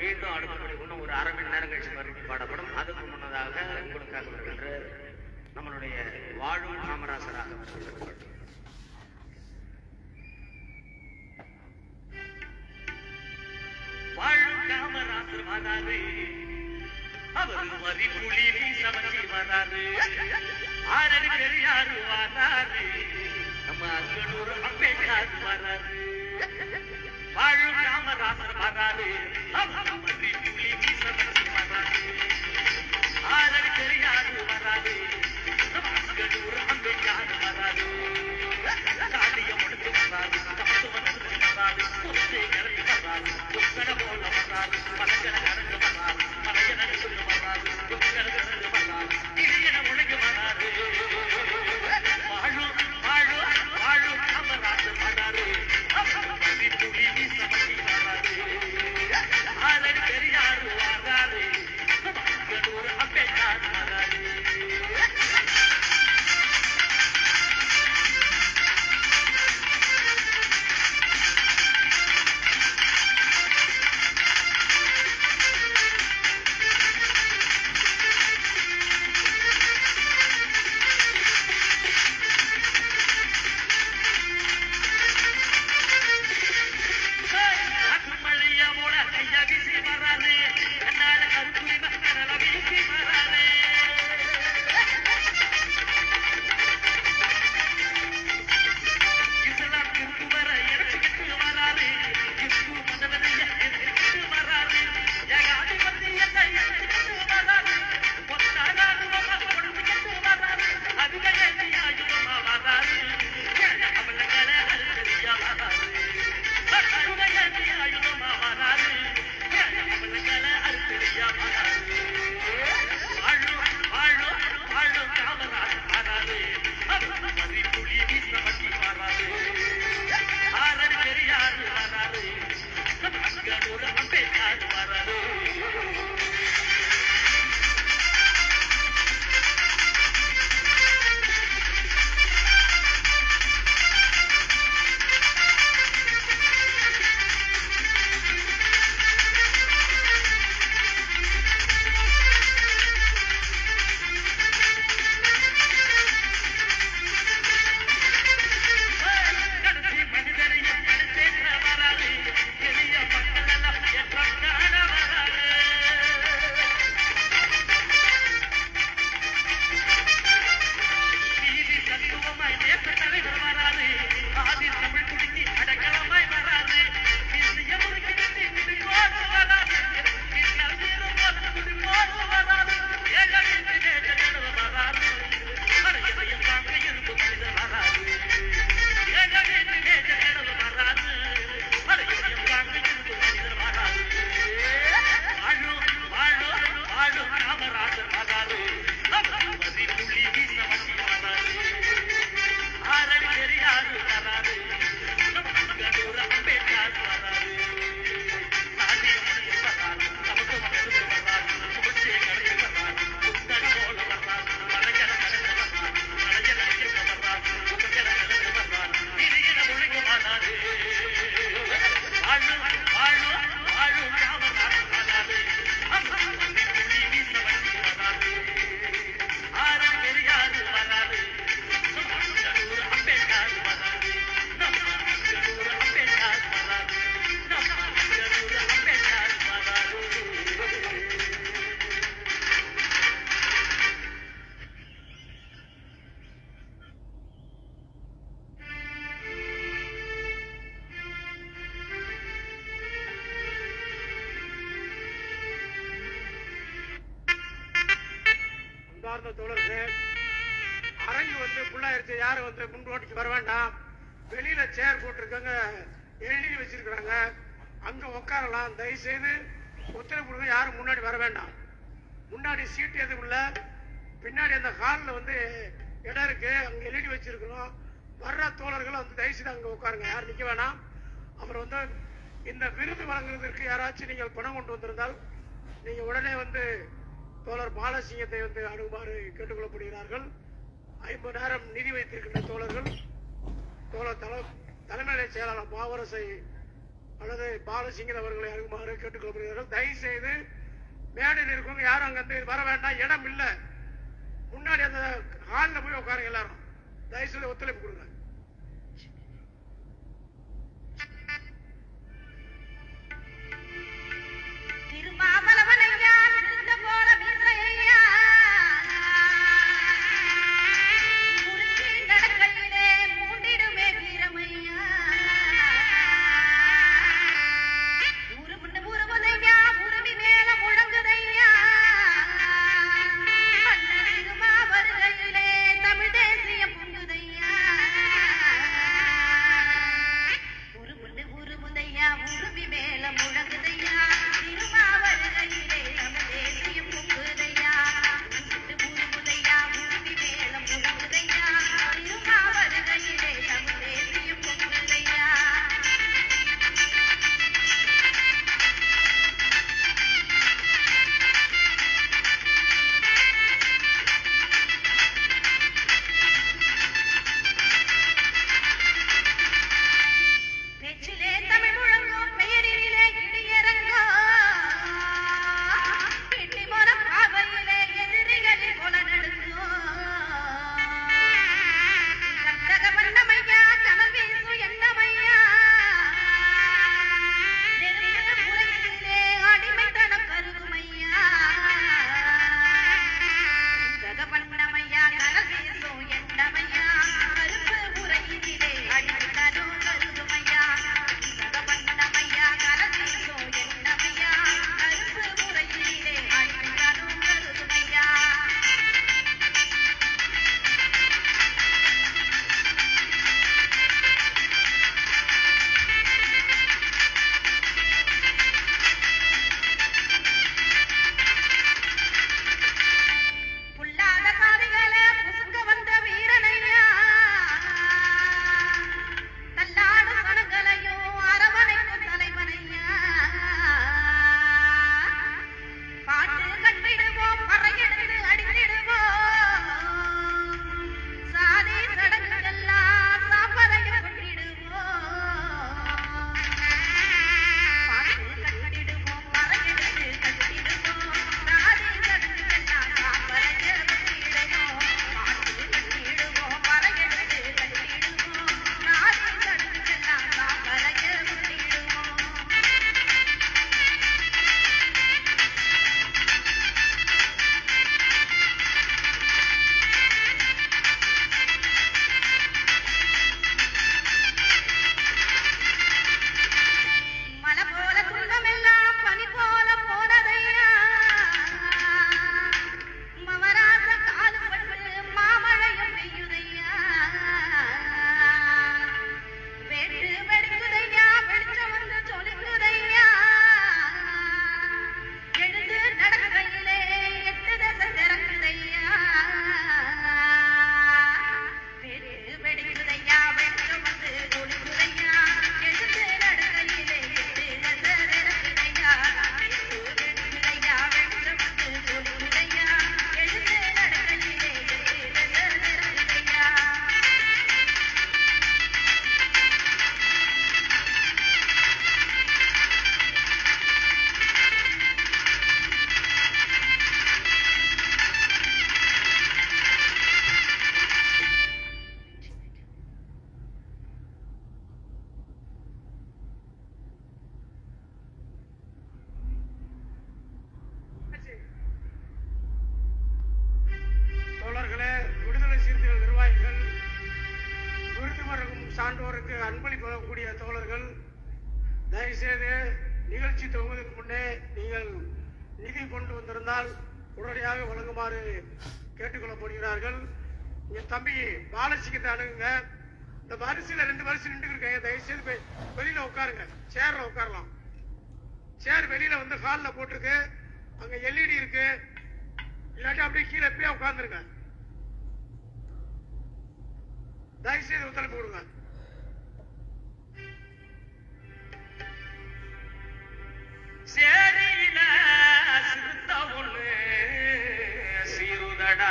மீண்டும் அடுத்தபடி இன்னும் ஒரு அரை மணி நேரம் கழிச்சு மறுபடியும் பாடப்படும் அதுக்கு முன்னதாக உங்களுக்காக வருகின்ற நம்மளுடைய வாழும் காமராசராக வருகின்ற பாட்டு. வாழும் காமராசர் வராரு அவர் வரி புலி சமச்சி வராரு ஆரடி பெரியாரு வராரு நம்ம அங்கனூர் அம்பேத்கர் வராரு வாழும் காமராசர் வராரு அவர் வரி புலி சமச்சி வராரு ஆரடி பெரியாரு வராரு நம்ம அங்கனூர் அம்பேத்கர் வராரு காளிய முடிச்சு வராரு தத்துவ நடந்து வராரு பொறுத்தே கரடி வராரு உக்கட போல வராரு மலங்கட கரண்டு வராரு மலைய நடந்து வராரு உக்கட கரண்டு வராரு இடியன முழங்கி வராரு வாழு வாழு வாழு காமராஜ வராரு பதி புலி சமதி வராரு ஆரடி பெரியாரு வராரு அங்கனூர் அம்பேத்கர் வராரு அக்குமழிய மூல கைய வீசி வராது கண்ணால கருப்புரி மக்கள வீசி வராது இஸ்லாம் கிறிஸ்துவர எடுத்துக்கிட்டு வராது கிறிஸ்து மதவதைய எடுத்துக்கிட்டு வராது ஏகாதிபத்தியத்தை எடுத்துக்கிட்டு வராது பொத்தாராதுவமா கொடுத்துக்கிட்டு வராது அதுவே நியாயமா வராது அவளங்களை அழுதியா வராது கடைசி மனிதனையும் கடைசேற்ற வராது எளிய மக்கள் எல்லாம் ஏற்றம் காண வராது நீதி தத்துவமாய் தேச தலைவர் வராது ஆதி தமிழ் குடிக்கு அடக்கலமாய் வராது இந்திய முறுக்கி கட்டி குடிபோடு வராது இன்னல் வீரம் போல குடிபோடு வராது ஏகமின்றி தேச நடுவு வராது அடையதையும் தாங்க இருந்து மனிதர் வராது ஏகமின்றி தேச நடுவு வராது அடையதையும் தாங்க இருந்து மனிதர் வராது வாழு வாழு வாழு காமராஜர் வராது மதி புள்ளி வீச வண்டி வராது ஆரடி பெரியாரு வராது கண்ணூர் அம்பேத்கர் வராது சாதி மனிதர் வராது நமக்கு மனிதர் வராது சுமச்சே கருத்து வராது உத்தர போல வராது மலையர கடந்து வராது மலையர நடக்க வராது உக்கர நடந்து வராது இடையில ஒழுங்கு வராது வாழு வாழு வாழு காமராஜர் வராது மதி புள்ளி வீச வண்டி வராது ஆரடி பெரியாரு வராது கண்ணூர் அம்பேத்கர் வராது கண்ணூர் அம்பேத்கர் வராது கண்ணூர் அம்பேத்கர் வராது அன்பார்ந்த தோழர்களே அரங்கு வந்து புள்ளாயிருச்சு யாரும் வந்து முன்ரோட்டிக்கு வர வேண்டாம் வெளியில சேர் போட்டிருக்காங்க எழுதி வச்சிருக்கிறாங்க அங்க உட்காரலாம் தயவு செய்து ஒத்துழைப்பு கொடுங்க யாரும் முன்னாடி வர வேண்டாம் முன்னாடி சீட்டு எதுவும் இல்ல பின்னாடி அந்த ஹாலில் வந்து இடம் இருக்கு அங்க எழுதி வச்சிருக்கிறோம் வர்ற தோழர்கள் வந்து தயவு செய்து அங்க உட்காருங்க யாரும் நிக்க வேணாம் அப்புறம் வந்து இந்த விருது வழங்குவதற்கு யாராச்சும் நீங்கள் பணம் கொண்டு வந்திருந்தால் நீங்க உடனே வந்து தோழர் பாலசிங்கத்தை வந்து அணுகுமாறு கேட்டுக்கொள்ளப்படுகிறார்கள் ஐம்பதாயிரம் நிதி வைத்திருக்கின்ற தோழர்கள் தோழர் தல தலைமைநிலை செயலாளர் பாவரசை அல்லது பாலசிங்கர் அவர்களை அணுகுமாறு கேட்டுக்கொள்ளப்படுகிறார்கள் தயவு செய்து மேடையில் இருக்கவங்க யாரும் அங்க இருந்து வர வேண்டாம் இடம் இல்ல முன்னாடி அந்த ஹாலில் போய் உட்காருங்க எல்லாரும் தயவு செய்து ஒத்துழைப்பு கொடுங்க திருமாவளவனையா சிறுத்த போல வீசையா முறுக்கி நடக்கையிலே மூண்டிடுமே வீரமையா உருமுன்னு உருமுதையா உருமி மேல முழங்குதையா மன்னர் திருமா வருகையிலே தமிழ் தேசியம் பொங்குதையா உருமுன்னு உருமுதையா உருமி மேல முழங்குதையா திருமா வருகையிலே தமிழ் தேசியம் பொங்குதையா உருமுன்னு உருமுதையா உருமி மேல முழங்குதையா திருமா வருகையிலே தமிழ் தேசியம் பொங்குதையா பேச்சிலே தமிழ் முழங்கும் பெயரிலே இடியரங்கும் பின்னி மரம் பார்வையிலே எதிரிகளில் கொல நடுங்கும் கந்தக வண்ணமையா கனல் வீசு எண்ணமையா நெருங்கின முறையிலே அடிமைத்தனம் கருகுமையா கந்தக வண்ணமையா கனல் வீசும் எண்ணமையா கருப்பு முறையிலே அடிமைத்தனம் கருகுமையா கந்தக வண்ணமையா கனல் வீசும் எண்ணமையா கருப்பு முறையிலே அடிமைத்தனம் கருகுமையா புல்லாத சாதிகளே புசுங்க வந்த வீரனையா தள்ளாடும் மனங்களையும் அரவணைக்கும் தலைவனையா பாட்டு கட்டிடுவோம் பறையெடுத்து அடித்திடுவோம் சாதி சடங்குகள்லாம் சாப்பரையில் கொண்டிடுவோம் பாட்டு கட்டிடுவோம் பறையெடுத்து கட்டிடுவோம் சாதி சடங்குகள்லாம் சாப்பரையில் கொண்டிடுவோம் பாட்டு கட்டிடுவோம் பறையெடுத்து கட்டிடுவோம் சாதி சடங்குகள்லாம் சாப்பரையில் கொண்டிடுவோம் மலை போல துன்பமெல்லாம் பனி போல போனதையா மவராச காலுப்பட்டு மாமழையும் பெய்யுதையா வெட்டு வெடிக்குதையா வெளிச்சம் வந்து சொலுக்குதையா எழுந்து நடக்கையிலே எட்டு தசை திறக்குதையா வெட்டு வெடிக்குதையா வெளிச்சம் வந்து சொலுக்குதையா எழுந்து நடக்கையிலே எட்டு தசை திறக்குதையா வெட்டு வெடிக்குதையா வெளிச்சம் வந்து சொலுக்குதையா எழுந்து நடக்கையிலே எட்டு தசை திறக்குதையா தோழர்களே விடுதலை சிறுத்தைகள் நிர்வாகிகள் விருது வழங்கும் சான்றோருக்கு அன்பளிப்பு வழங்கக்கூடிய தோழர்கள் தயவுசெய்து நிகழ்ச்சி துவங்குவதற்கு முன்னே நீங்கள் நிதி கொண்டு வந்திருந்தால் உடனடியாக வழங்குமாறு கேட்டுக்கொள்ளப்படுகிறார்கள் இங்க தம்பி பாலசிங்கத்தை அணுகுங்க இந்த வரிசையில ரெண்டு வரிசை நின்று இருக்கீங்க தயவுசெய்து போய் வெளியில உட்காருங்க சேர்ல உட்காரலாம் சேர் வெளியில வந்து ஹால்ல போட்டிருக்கு அங்க எல்இடி இருக்கு இல்லாட்டி அப்படியே கீழே எப்படியே உட்கார்ந்துருங்க தயவுசெய்து ஒத்துழைப்பு கொடுங்க சேரியில சிறுத்த ஒண்ணு சீருதடா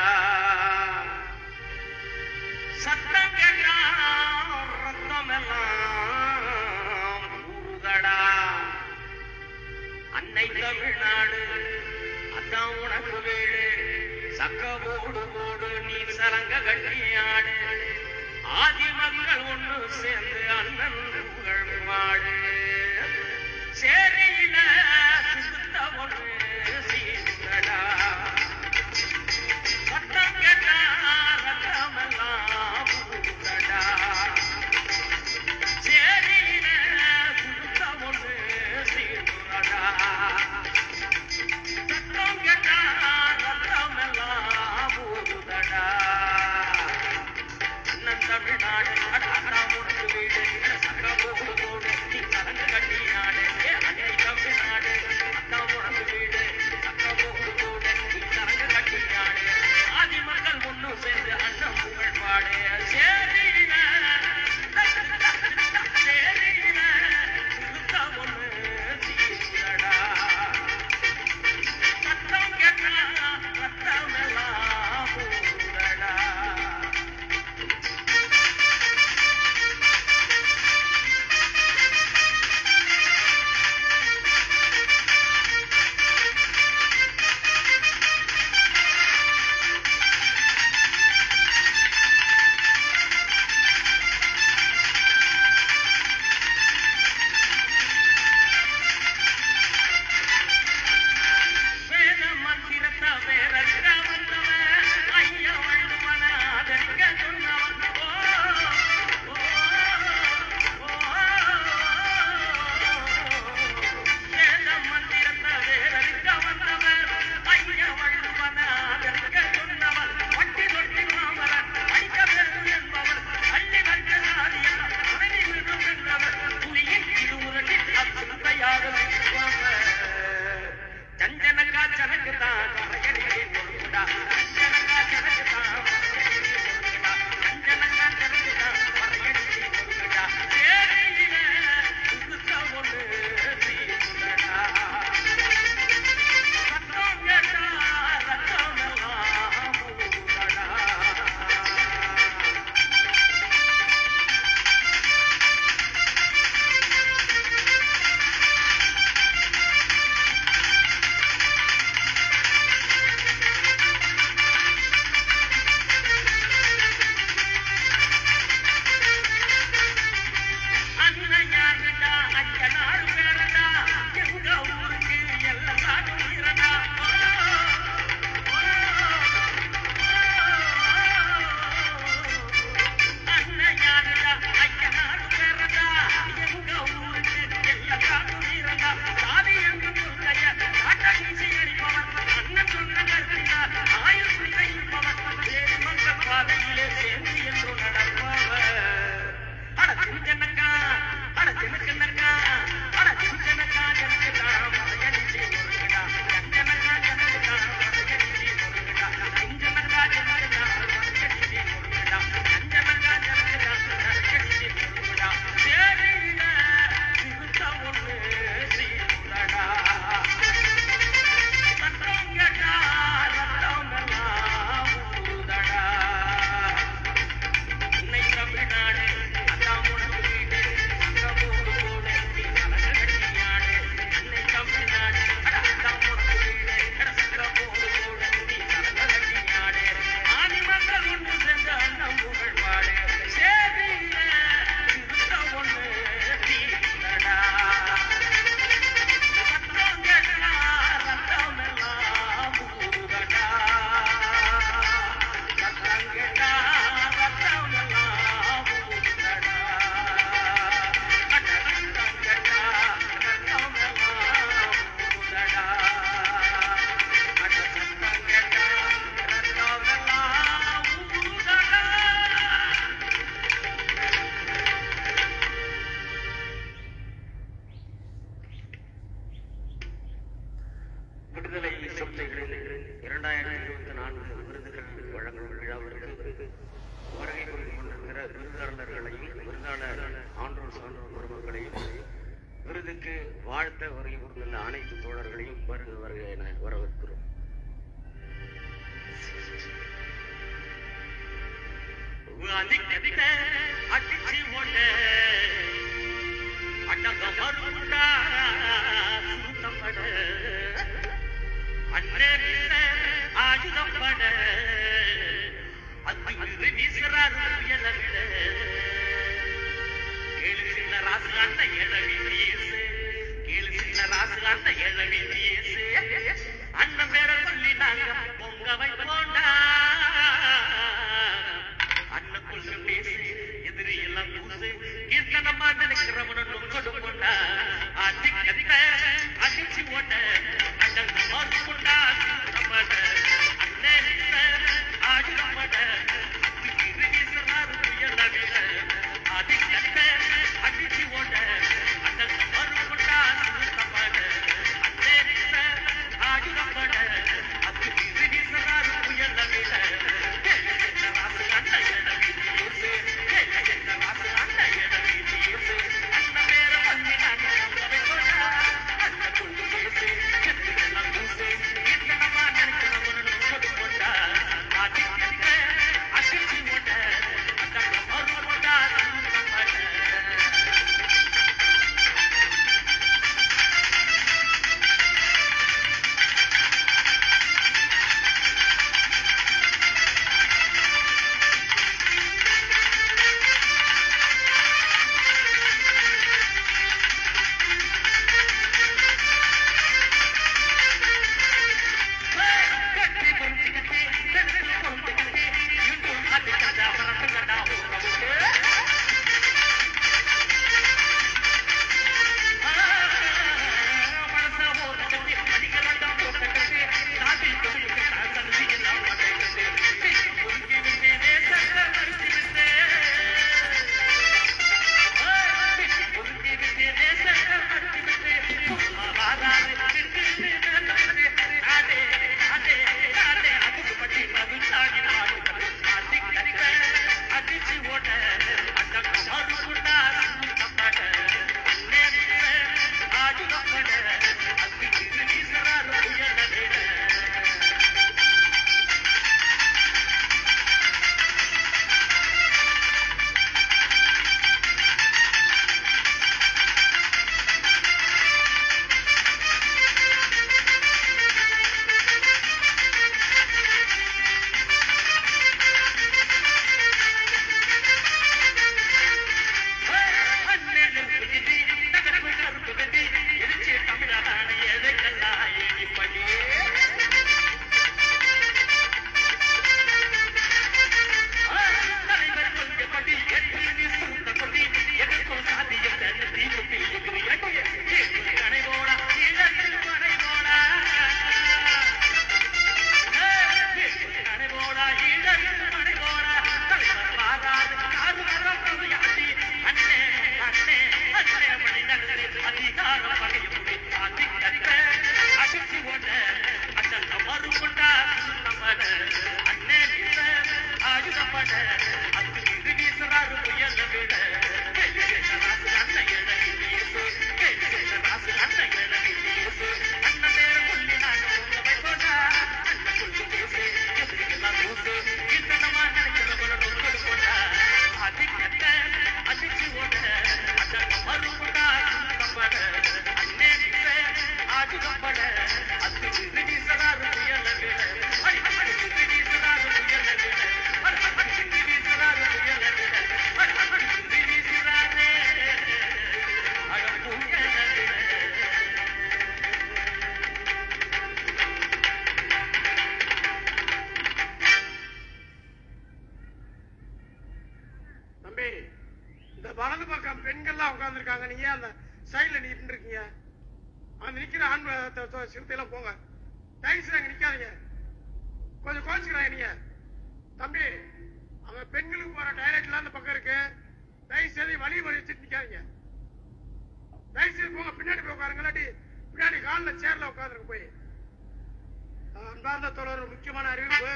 சத்தம் கேட்டா ரத்தம் எல்லாம் ஊறுதடா சக்கவோடு ஓடு நீ சலங்க கட்டியாடு ஆதி மக்கள் ஒண்ணு சேர்ந்து அண்ணன் புகழ் பாடு சேரியில சுத்த ஒண்ணு சீர்கடா சட்டம் கேட்டா ரத்தமெல்லாம் ஊரடா சேரியில சுத்த ஒண்ணு சீர்கடா சட்டம் கேட்டா ரத்தமெல்லாம் ஊருதடா அண்ணன் தமிழ்நாடு அட அண்ணா முட்டு வீடு அட சக்கர போடு போடு நீ சலங்கு கட்டியாடு ஏ அன்னை தமிழ்நாடு அண்ணா முட்டு வீடு சக்கர போடு போடு நீ சலங்கு கட்டியாடு ஆதி மக்கள் ஒண்ணு சேர்ந்து அண்ணன் புகழ் பாடு சேரியில சேரியில சுத்த ஒண்ணு சீருடா சத்தம் கேட்டா ரத்தமெல்லாம் ஊரடா வேத மந்திரத்தை வேறறுக்க வந்தவன், ஐயா வள்ளுவன ஆதரிக்க சொன்னவன். ஓ, ஓ, ஓ. வேத மந்திரத்தை வேறறுக்க வந்தவன், ஐயா வள்ளுவன ஆதரிக்க சொன்னவன். வட்டி தொட்டி மாமரன், படிக்க பெரும் என்பவன், அள்ளி வந்த சாதியன், உடனே விடும் என்றவன், புலியின் திருமுரட்டி அசுத்தையாக நிற்பவன். ஜஞ்சனக்கா ஜனக்குதான் கரையடியை கொடுக்குடா ஜஞ்சனக்கா ஜனக்குதான் கரையடியை கொடுக்குடா ஜஞ்சனக்கா ஜனக்குதான் கரையடியை கொடுக்குடா சேரியில சுத்த ஒண்ணு சீருடா சத்தம் கேட்டா ரத்தமெல்லாம் ஊரடா அண்ணன் யாருடா அஞ்சனாறு பேரடா எங்க ஊருக்கு எல்லாம் காட்டும் வீரடா ஓ, ஓ, அண்ணன் யாருடா அஞ்சனாறு பேரடா எங்க ஊருக்கு எல்லாம் காட்டும் வீரடா சாதி என்று முருகைய காட்ட வீசி அடிப்பவன் அண்ணன் சொன்ன கருத்தா ஆயுள் செய்ப்பவன் வேறு மன்ற பாதையிலே சேர்ந்து என்று நடப்பவன் அட சின்னக்கா அட சின்னக்கா அட சின்னக்கா ஜனக்கா மலையடிச்சி முருகடா ஜனக்கா ஜனக்கா மலையடிச்சி முருகடா சின்னக்கா ஜனக்கா மலையடிச்சி முருகடா ஜனக்கா ஜனக்கா மலையடிச்சி முருகடா சேரியில திருத்த ஒண்ணு சீருடா சட்டம் கேட்டா ரத்தமெல்லாம் ஊருதடா உன்னை தமிழ்நாடு அதான் உனக்கு வீடு சங்கமோடு போடு நீ கலக கட்டியாடு உன்னை தமிழ்நாடு அட அதான் உனக்கு வீடு அட சங்கமோடு போடு நீ கலக கட்டியாடு ஆதி மக்கள் ஒன்று சேர்ந்த அண்ணம் புகழ் பாடு சேரியில திருத்த ஒண்ணு தீர்ந்தடா சத்தம் கேட்டா ரத்தமெல்லாம் ஊருதடா சத்தம் கேட்டா ரத்தமெல்லாம் ஊருதடா அட சத்தம் கேட்டா ரத்தமெல்லாம் ஊருதடா அட சத்தம் கேட்டா ரத்தமெல்லாம் ஊருதடா விடுதலை சிறுத்தைகளில் இரண்டாயிரத்தி இருபத்தி நான்கு விருதுகள் வழங்கும் விழாவிற்கு வருகை புரிந்து கொண்டிருக்கிற விருதாளர்களையும் விருதாளர் ஆன்றோர் சான்றோர் குடும்பங்களையும் விருதுக்கு வாழ்த்த வருகை புரிந்துள்ள அனைத்து தோழர்களையும் வருக வருக என வரவேற்கிறோம் அதிகதிக அடிச்சு ஓட்ட அடக மறுடா சுத்தப்பட அன்றே ஆயுதம் பட அத்துக்கு வீசுறாரு புயல விட கேளு சின்ன ராசு அண்ணன் எழவி வீசு கேளு சின்ன ராசு அண்ணன் எழவி வீசு அண்ணன் பேர சொல்லி நாங்க பொங்க வைப்போண்டா அண்ணன் கொள்ளு பேசி எதிரி எல்லாம் பூசு கீர்த்தனமா நினைக்கிறவன கொடுப்போண்டா அடி கத்த அடிச்சு ஓட்ட அண்ணன் மறுப்புண்டா நம்மட அண்ணன் ஆயுதம் பட அத்துக்கு வீசுறாரு புயல விட அடி கத்த அடிச்சு ஓட்ட அண்ணன் மறுப்புண்டா நம்மட அண்ணன் ஆயுதம் பட அத்துக்கு வீசுறாரு புயல விட ராசு அண்ணன் எடவி வீசு ராசு அண்ணன் எடவி வீசு அண்ணன் பேர பண்ணி நாங்க வைக்கோடா அண்ணன் கொண்டு பேசு எல்லாம் பூசு கீர்த்தனமா நினைக்கிறவனு கொடுக்கொண்டா அடி கட்ட அடிச்சு ஓட்ட அண்ணன் மறுபடா நம்மட கட்டி பொறுத்துக்கிட்டு தெற்கு பொறுத்துக்கிட்டு இன்றும் அது கதா பறந்துங்கடா உறவுக்கு மனசா ஓடுறது படிக்கிறதா போட்டுக்கிட்டு தாண்டி தொழிலுக்கு தந்தி எல்லாம் பண்ணிக்கிட்டு பொறுக்கி விட்டேனே சட்ட மறுத்து விட்டேன் பொறுக்கி விட்டேனே சட்ட மறுத்து விட்டேன் வாராது அதே அதே அதே அதுக்கு பற்றி மதுசாகி மாடு அடி கடிக்க அடிச்சு ஓட்ட அண்ணன் மறுபுண்டா நம்மட அண்ணே ஆயுதப்பட அதுக்கு வீசுறாரு புயல விட தம்பி இந்த வலது பக்கம் பெண்கள்லாம் உட்கார்ந்துருக்காங்க நீங்க ஏன் அந்த சைடுல நின்று இருக்கீங்க அந்த நிக்கிற ஆண் த- த- சிறுத்தையெல்லாம் போங்க டைல்ஸ் அங்க நிக்காதீங்க கொஞ்சம் குறைச்சிக்கிறாங்க நீங்க தம்பி அங்க பெண்களுக்கு போற டைலட்லாம் அந்த பக்கம் இருக்கு தயவு செய்து வழி வழி வச்சுட்டு நிக்காதீங்க தயவு செய்து போங்க பின்னாடி போய் உட்காருங்க இல்லாட்டி பின்னாடி காலில் சேர்ல உட்காந்துருக்கு போய் அஹ் அன்பார்ந்த தோழர் ஒரு முக்கியமான அறிவிப்பு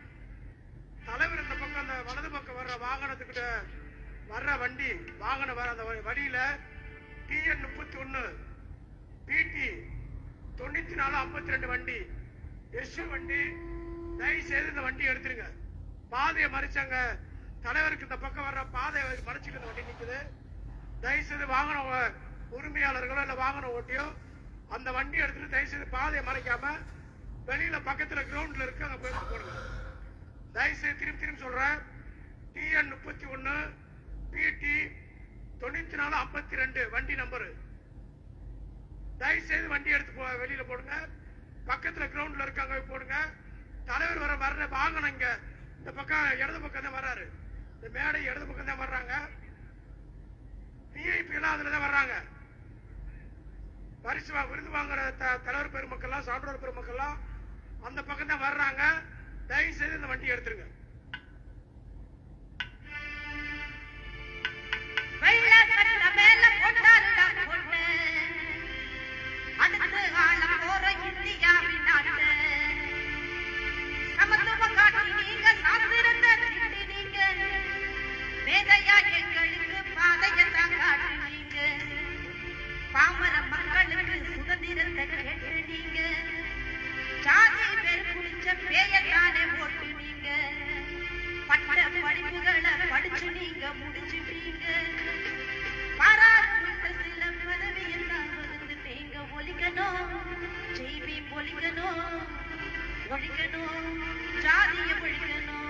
தலைவர் இந்த பக்கம் அந்த வலது பக்கம் வர்ற வாகனத்துக்கிட்ட வர்ற வண்டி வாகனம் வர அந்த வ- வழியில டிஎன் முப்பத்தி ஒன்னு பிடி தொண்ணூத்தி நாலு ஐம்பத்தி ரெண்டு வண்டி எஸ் வண்டி தயவு செய்து இந்த வண்டி எடுத்துருங்க பாதையை மறிச்சாங்க தலைவருக்கு இந்த பக்கம் வர்ற பாதையை மறைச்சிட்டு இந்த வண்டி நிக்குது தயவு செய்து வாகன ஓ- உரிமையாளர்களோ இல்ல வாகன ஓட்டியோ அந்த வண்டி எடுத்துட்டு தயவு செய்து பாதையை மறைக்காம வெளியில பக்கத்துல கிரவுண்ட்ல இருக்கு அங்க போய் போடுங்க தயவுசெய்து திரும்பி திரும்பி சொல்றேன் டிஎன் முப்பத்தி ஒன்னு பிடி தொண்ணூத்தி நாலு ஐம்பத்தி ரெண்டு வண்டி நம்பரு தயவுசெய்து வண்டி எடுத்து போ வெளியில போடுங்க பக்கத்துல கிரவுண்ட்ல இருக்காங்க போய் போடுங்க தலைவர் வர வர்ற வாகனம் இங்க இந்த பக்கம் இடது பக்கம் தான் வர்றாரு இந்த மேடை இடது பக்கம் தான் வர்றாங்க விஐபி எல்லாம் அதுல தான் வர்றாங்க பரிசு வா- விருது வாங்குற த- தலைவர் பெருமக்கள்லாம் சான்றோர் பெருமக்கள்லாம் அந்த பக்கம் தான் வர்றாங்க தயவு செய்து இந்த வண்டி எடுத்துருங்க வெள்ளை சட்டை மேல போட்டாருடா பொண்ணு. அடுத்து ஆள போற இந்தியாவின் நாட்டு. சமத்துவம் காட்டி நீங்க சாஸ்திரத்தை திட்டினீங்க. வேதையா எங்களுக்கு பாதையத்தான் காட்டுனீங்க. பாமர மக்களுக்கு சுதந்திரத்தை கேட்டுனீங்க. ஜாதி பேர் குடிச்ச பேயத்தானே ஓட்டுனீங்க பட்ட படிப்புகளை படிச்சு நீங்க முடிச்சுட்டீங்க பாராட்டு சில பதவியெல்லாம் வந்துட்டீங்க ஒழிக்கணும் செய்தி ஒழிக்கணும் ஒழிக்கணும் ஜாதிய ஒழிக்கணும்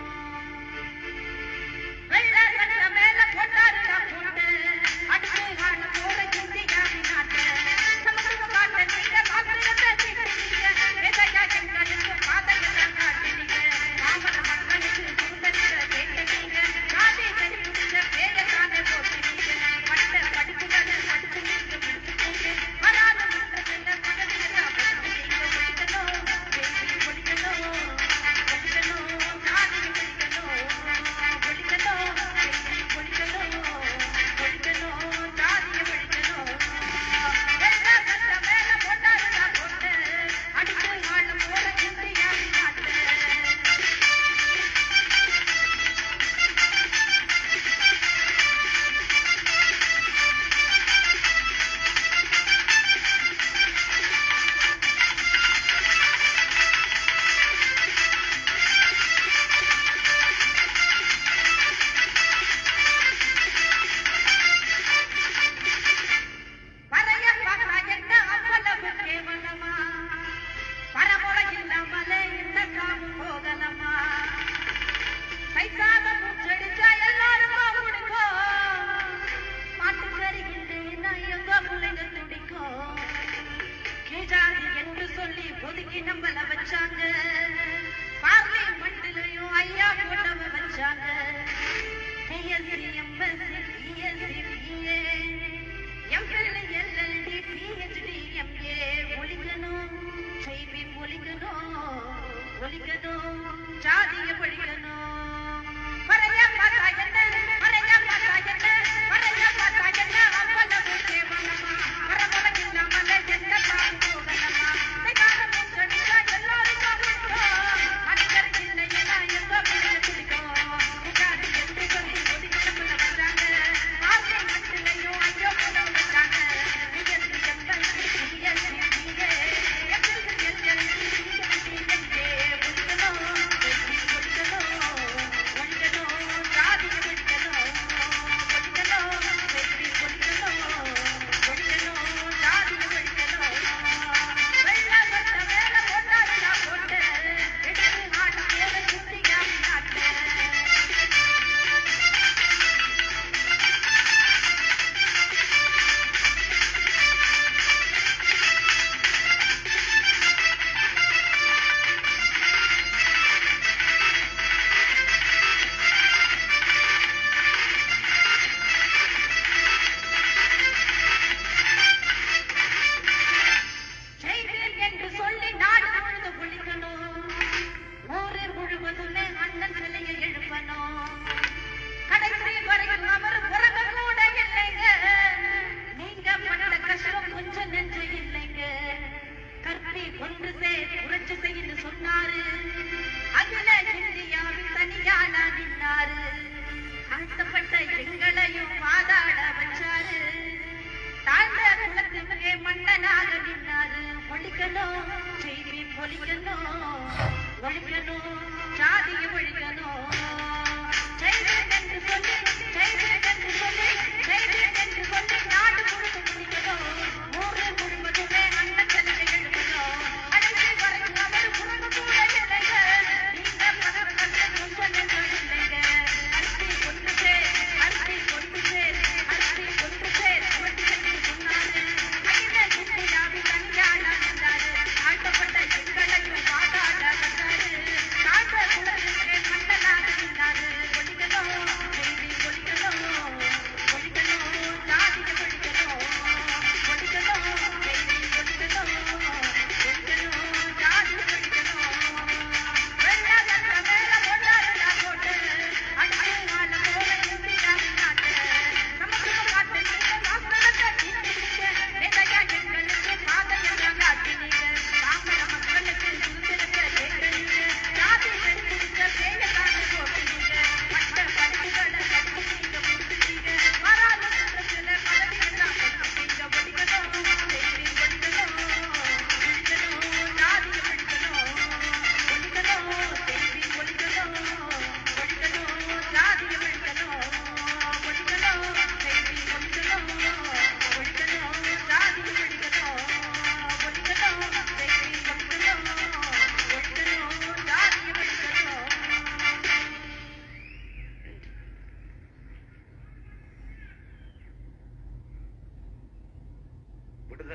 வெள்ள சட்ட மேல போட்டாருடா போட்டு அடுத்து வாழ போற இந்தியாவின் நாட்டு சமத்துவ காட்ட நீங்க சாஸ்திரத்தை திட்டுனீங்க வேதையா எங்களுக்கு பாதையெல்லாம் காட்டுனீங்க பாமர மக்களுக்கு சுதந்திர கேட்டீங்க ஜாதி வெறி பிடிச்ச பேரத்தானே போட்டுனீங்க பட்ட படிப்புகளை படிச்சு நீங்க முடிச்சுட்டீங்க வராத மன்றத்துல பதவியெல்லாம் நீங்க ஒழிக்கணும் செய்தி ஒழிக்கணும் ஒழிக்கணும் ஜாதியை ஒழிக்கணும் ஒழிக்கணும் செய்தி ஒழிக்கணும் ஒழிக்கணும் ஜாதியை ஒழிக்கணும் வெள்ள சட்ட மேல போட்டாருடா போட்டு அடுத்து வாழ போற இந்தியாவின் நாட்டு பறைய பார்த்தா என்ன அவ்வளவு கேவலமா பரமுறை இல்லாமலே இந்த காமு போகலமா பைசாத மூச்சடிச்சா எல்லாருக்கும் பிடிக்கும் மாட்டுக்கறி இல்லைன்னா எங்க பிள்ளைங்க துடிக்கும் கீழாதி என்று சொல்லி ஒதுக்கி நம்மள வச்சாங்க பார்லிமெண்ட்லயும் ஐயா போட்டவ வச்சாங்க BSc MSc BSc BA MLA LLT PhD MA ஒழிக்கணும் செய்தி ஒழிக்கணும் ஒழிக்கணும் ஜாதிய ஒழிக்கணும் வரையா பார்த்தா என்ன வரையா பார்த்தா என்ன வரையா பார்த்தா என்ன அவ்வளவு கேவலமா வரமுறை இல்லாமலே எந்த காலம் போகலமா கைகால மூச்சடிச்சா எல்லாருக்கும் பிடிக்கும் மனிதர் இல்லையா எங்க பிள்ளை பிடிக்கும் உட்காரு என்று சொல்லி ஒதுக்கி நம்மள வச்சாங்க ஆசை மட்டிலையும் ஐயோ போட வச்சாங்க BSc MLC BSc BA MLC LLC BSc ஒழிக்கணும் செய்தி ஒழிக்கணும் ஒழிக்கணும் ஜாதியை ஒழிக்கணும் ஒழிக்கணும் செய்தி ஒழிக்கணும் ஒழிக்கணும் ஜாதியை ஒழிக்கணும் வெள்ள சட்ட மேல போட்டாருடா போட்டு எடுத்து ஆட போல இந்தியாவின் நாட்டு செய்வேன் என்று சொல்லி நாடு முழுது ஒழிக்கணும் ஊரு முழுவதுமே அண்ணன் சிலையை எழுப்பணும் கடைசி வரைக்கும் அவர் பிறக்க கூட இல்லைங்க நீங்க பட்ட கஷ்டம் கொஞ்சம் நெஞ்சு இல்லைங்க கற்பி ஒன்று சேர் புரட்சி செய்யு சொன்னாரு அதுல இந்தியாவின் தனியான நின்னாரு ஆழ்த்தப்பட்ட எங்களையும் வாதாட வச்சாரு தாழ்ந்த குலத்துக்கே மன்னனாக நின்னாரு ஒழிக்கணும் செய்தி ஒழிக்கணும் ஒழிக்கணும் ஜாதியை ஒழிக்கணும் செய்வேன் என்று சொல்லி செய்வேன் என்று சொல்லி செய்வேன் என்று சொல்லி நாடு முழுக்க முடிக்கணும் ஊரு முழுவதுமே அண்ணன் செலவை எழுதணும் கடைசி வரைக்கும் அவர்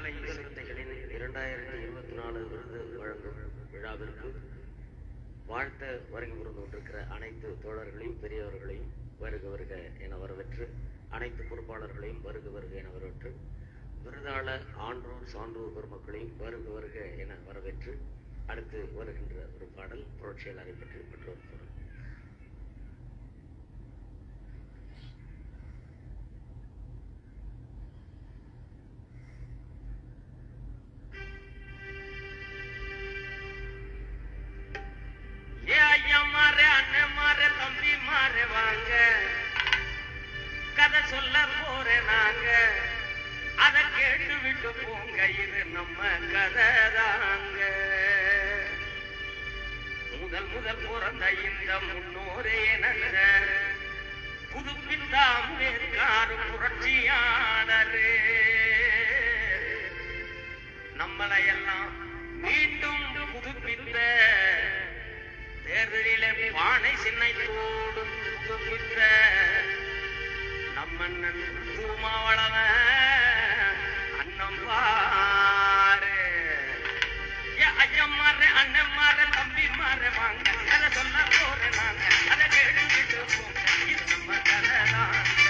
விடுதலை சிறுத்தைகளின் இரண்டாயிரத்தி இருபத்தி நாலு விருது வழங்கும் விழாவிற்கு வாழ்த்த வருகை புரிந்து கொண்டிருக்கிற அனைத்து தோழர்களையும் பெரியவர்களையும் வருக வருக என வரவேற்று அனைத்து பொறுப்பாளர்களையும் வருக வருக என வரவேற்று விருதாளர் ஆன்றோர் சான்றோர் பெருமக்களையும் வருக வருக என வரவேற்று அடுத்து வருகின்ற ஒரு பாடல் புரட்சியாளரை பற்றி மற்றொரு பாடல் ஏ ஐயா மாறு அண்ணன் மாறு தம்பி மாறு வாங்க கதை சொல்ல போறேன் நாங்க அத கேட்டு விட்டு போங்க இது நம்ம கதை தாங்க முதல் முதல் பிறந்த இந்த முன்னோரே நல்ல புதுப்பிந்த அம்பேத்கார் புரட்சியாளரே நம்மளை எல்லாம் மீண்டும் புதுப்பித்த தேர்தலிலே பானை சின்னைத்தோடு புதுப்பித்த நம்மண்ணன் பூமாவளவன் அண்ணன் பாரு ஏ ஐயம் மாறு அண்ணன் மாறு தம்பி மாறு வாங்க அதை சொல்ல போறேன் நாங்க அதை கேட்டுக்கிட்டு போங்க இது நம்ம கதை தாங்க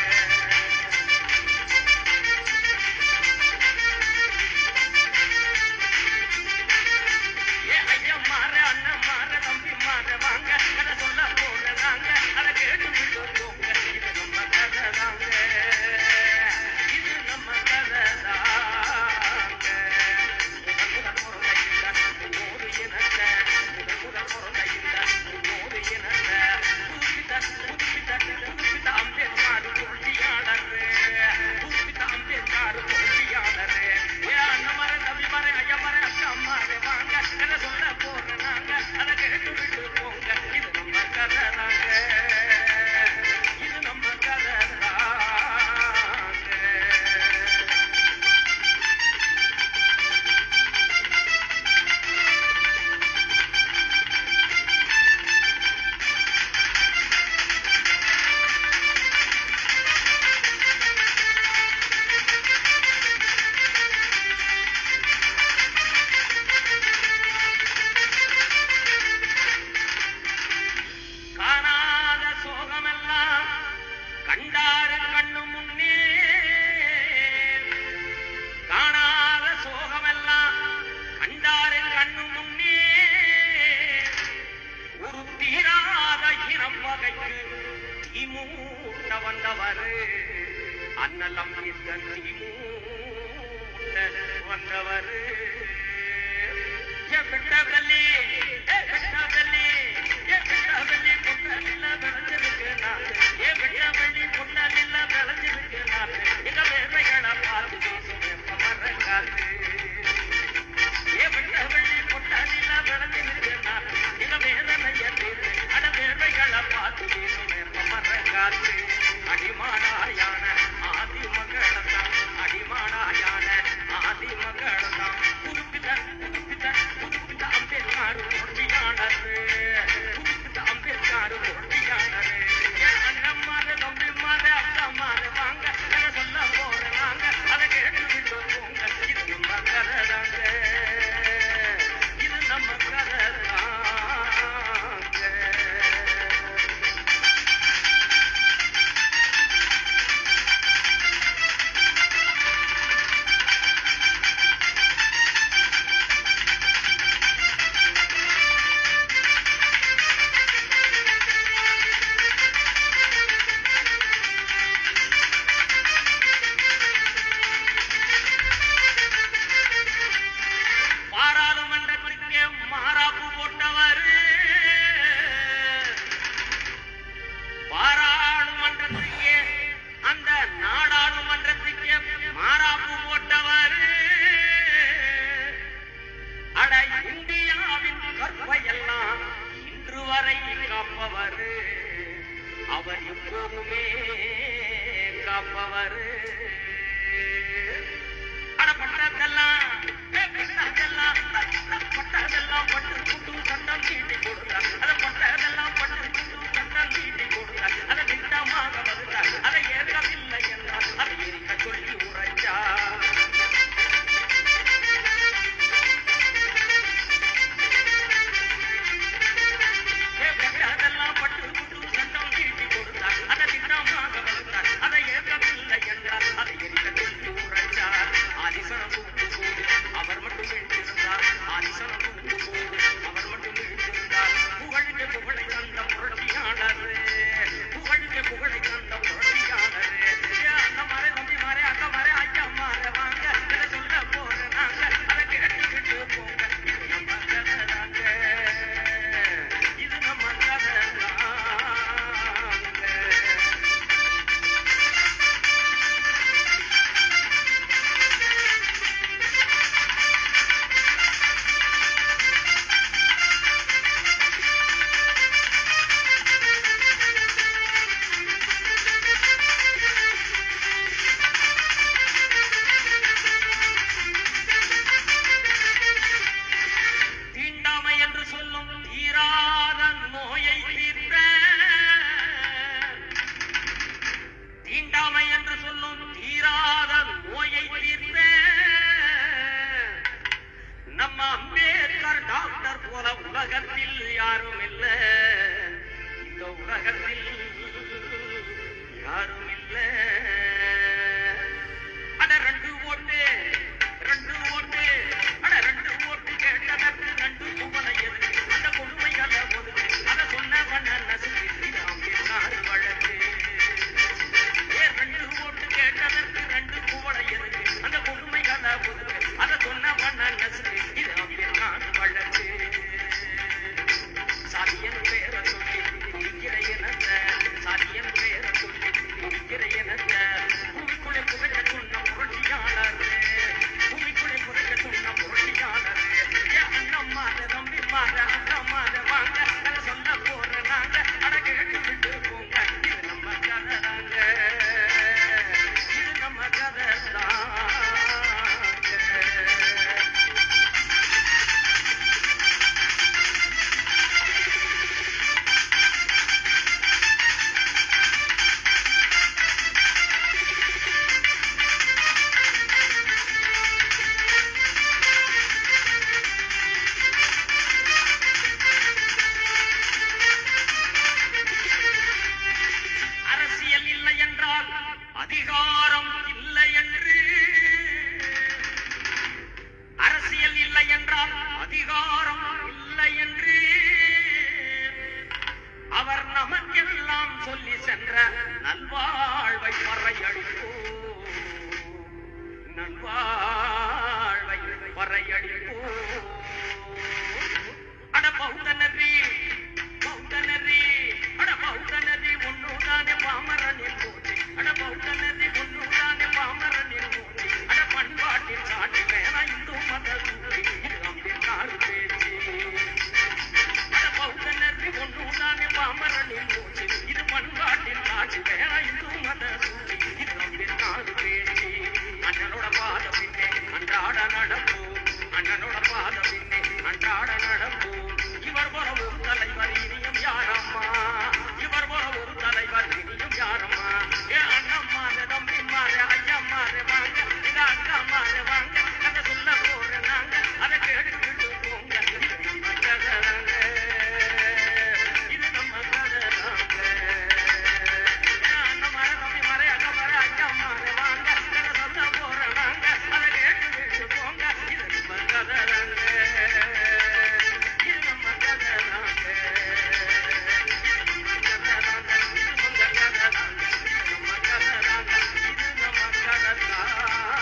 ஏ ஐயா மாற அண்ணன் மாற தம்பி மாற வாங்க கதை சொல்ல போறாங்க அதை கேட்டு விட்டு போங்க இது நம்ம கதை தாங்க இது நம்ம கதை தாங்க முதல் முதல் பிறந்த இந்த முன்னோரு இனத்தை முதல் முதல் பிறந்த இந்த முன்னோரு இனத்தை புதுப்பித்த புதுப்பித்த புதுப்பித்த அம்பேத்கார் புரட்சியாளர் புதுப்பித்த அம்பேத்கார் புரட்சியாளர் ஏ அண்ணன் மாற தம்பி மாற ஐயா மாற அக்கா மாற வாங்க கதை சொல்ல போறேன் நாங்க அதை கேட்டு விட்டு போங்க இது நம்ம கதை தாங்க இது நம்ம கதை தாங்க காணாத சோகமெல்லாம் கண்டாரு கண்ணு முன்னே காணாத சோகமெல்லாம் கண்டாரு கண்ணு முன்னே ஒரு தீராத இனம் வகைக்கு தீமூட்ட வந்தவர் அன்னலம் இந்த தீமூட்ட வந்தவர் ஏ பெட்டவல்லி ஏ பெட்டவல்லி ஏ பெட்டவல்லி பொன்னலில்ல விளைஞ்சிருக்கு நான் ஏ பெட்டவல்லி பொன்னலில்ல விளைஞ்சிருக்கு நான் எங்க வேர்வைகளை பார்த்து வீசும் வெப்ப மரங்காத்து ஏ பெட்டவல்லி பொன்னலில்ல விளைஞ்சிருக்கு நான் எங்க வேதனைய தீர்த்து அட வேர்வைகளை பார்த்து வீசும் வெப்ப மரங்காத்து அடிமானாயான ஆதி மகளத்தான் அடிமானாயான ஆதி மகளத்தான் புதுப்பித்த புதுப்பித்த புதுப்பித்த அம்பேத்கார் புரட்சியாளர் புதுப்பித்த அம்பேத்கார் புரட்சியாளர் என் அண்ணம்மாரு தம்பிமாரு அக்காமாரு வாங்க கதை சொல்ல போறேன் நாங்க அதை கேட்டு விட்டு போங்க இது நம்ம கதை தாங்க இது நம்ம கதை தாங்க பாராளுமன்றத்திற்கே மாறாப்பு போட்டவர் பாராளுமன்றத்திற்கே அந்த நாடாளுமன்றத்திற்கே மாறாப்பு போட்டவர் அட இந்தியாவின் கற்பையெல்லாம் இன்று வரை காப்பவர் அவர் எப்போதுமே காப்பவர் அட பட்டதெல்லாம் ஏ, பட்டதெல்லாம் பட்டதெல்லாம் பட்டு புட்டு சட்டம் தீட்டி கொடுத்தார் அத பட்டதெல்லாம் பட்டு புட்டு சட்டம் தீட்டி கொடுத்தார் அதை திட்டமாக வருகிறார் அதை ஏற்கவில்லை என்றால் அதை எரிக்க சொல்லி உரைச்சார் அதிகாரம் இல்லை என்று அரசியல் இல்லை என்றால் அதிகாரம் இல்லை என்று அவர் நமக்கெல்லாம் சொல்லி சென்ற நல்வாழ்வை பறையடிப்போம் நல்வாழ்வை பறையடிப்போம் அட பௌத்தனரி பௌத்தனரி அட பௌத்தனரி ஒன்னுதானே பாமரனின் போட்டி அட பௌத்தனரி ஒன்னுதானே பாமரனின் போட்டி அட பண்பாட்டின் சாட்டி வேணா இந்து மத சூடி இது அம்பினார் பேச்சு அட பௌத்தனரி ஒன்னுதானே பாமரனின் போட்டி இது பண்பாட்டின் சாட்டி வேணா இந்து மத சூடி இது அம்பினார் பேச்சு அண்ணனோட பாத பின்னே அன்றாட நடப்போம் அண்ணனோட பாத பின்னே அன்றாட நடப்போம் இவர் போற ஒரு தலைவர் இனியும் யாரம்மா இவர் போற ஒரு தலைவர் இனியும் யாரம்மா ஏ அண்ணம்மாரு தம்பிமாரு ஐயம்மாரு வாங்க எங்க அக்காமாரு வாங்க கதை சொல்ல போற நாங்க அதை கேட்டுக்கிட்டு போங்க இது நம்ம கதைதாங்க. இது நம்ம கதைதாங்க. ஏ அண்ணம்மாரு தம்பிமாரு அக்காமாரு ஐயம்மாரு வாங்க கதை சொல்ல போற நாங்க அதை கேட்டுக்கிட்டு போங்க இது நம்ம கதைதாங்க. இது நம்ம கதைதாங்க. இது நம்ம கதைதாங்க. இது நம்ம கதைதாங்க. இது நம்ம கதைதாங்க. இது நம்ம கதைதாங்க.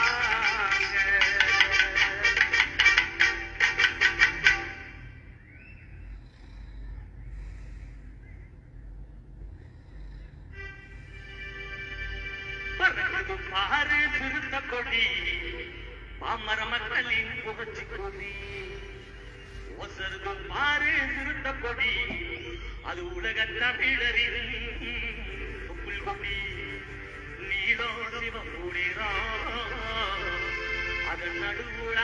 பறக்குது பாரு சிறுத்த கொடி பாமர மக்களின் புகழ்ச்சி கொடி ஒசருது பாரு சிறுத்த கொடி அது உலக தமிழரின் தொப்புள் கொடி நீலோ சிவமுடிரா அதன் நடுவுல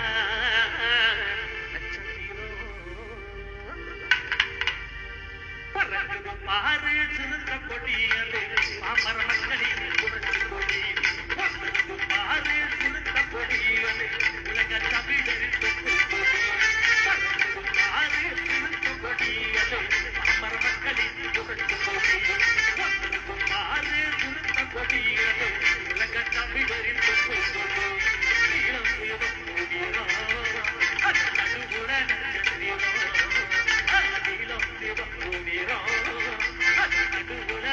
நட்சத்திரம் பறக்குது பாரு சிறுத்த கொடி அது பாமர மக்களின் புரட்சி கொடி பறக்குது பாரு சிறுத்த கொடி அது உலக தமிழரின் தொப்பு கொடி பறக்குது பாரு சிறுத்த கொடி அது பாமர மக்களின் புரட்சி கொடி பறக்குது பாரு சிறுத்த கொடி அது உலக தமிழரின் தொப்பு கொடி நீளம் நீளம் கொடியோ அது நடுவுற நட்சத்திரம் நீலம் சிவப்பூவிரோ அது நடுவுல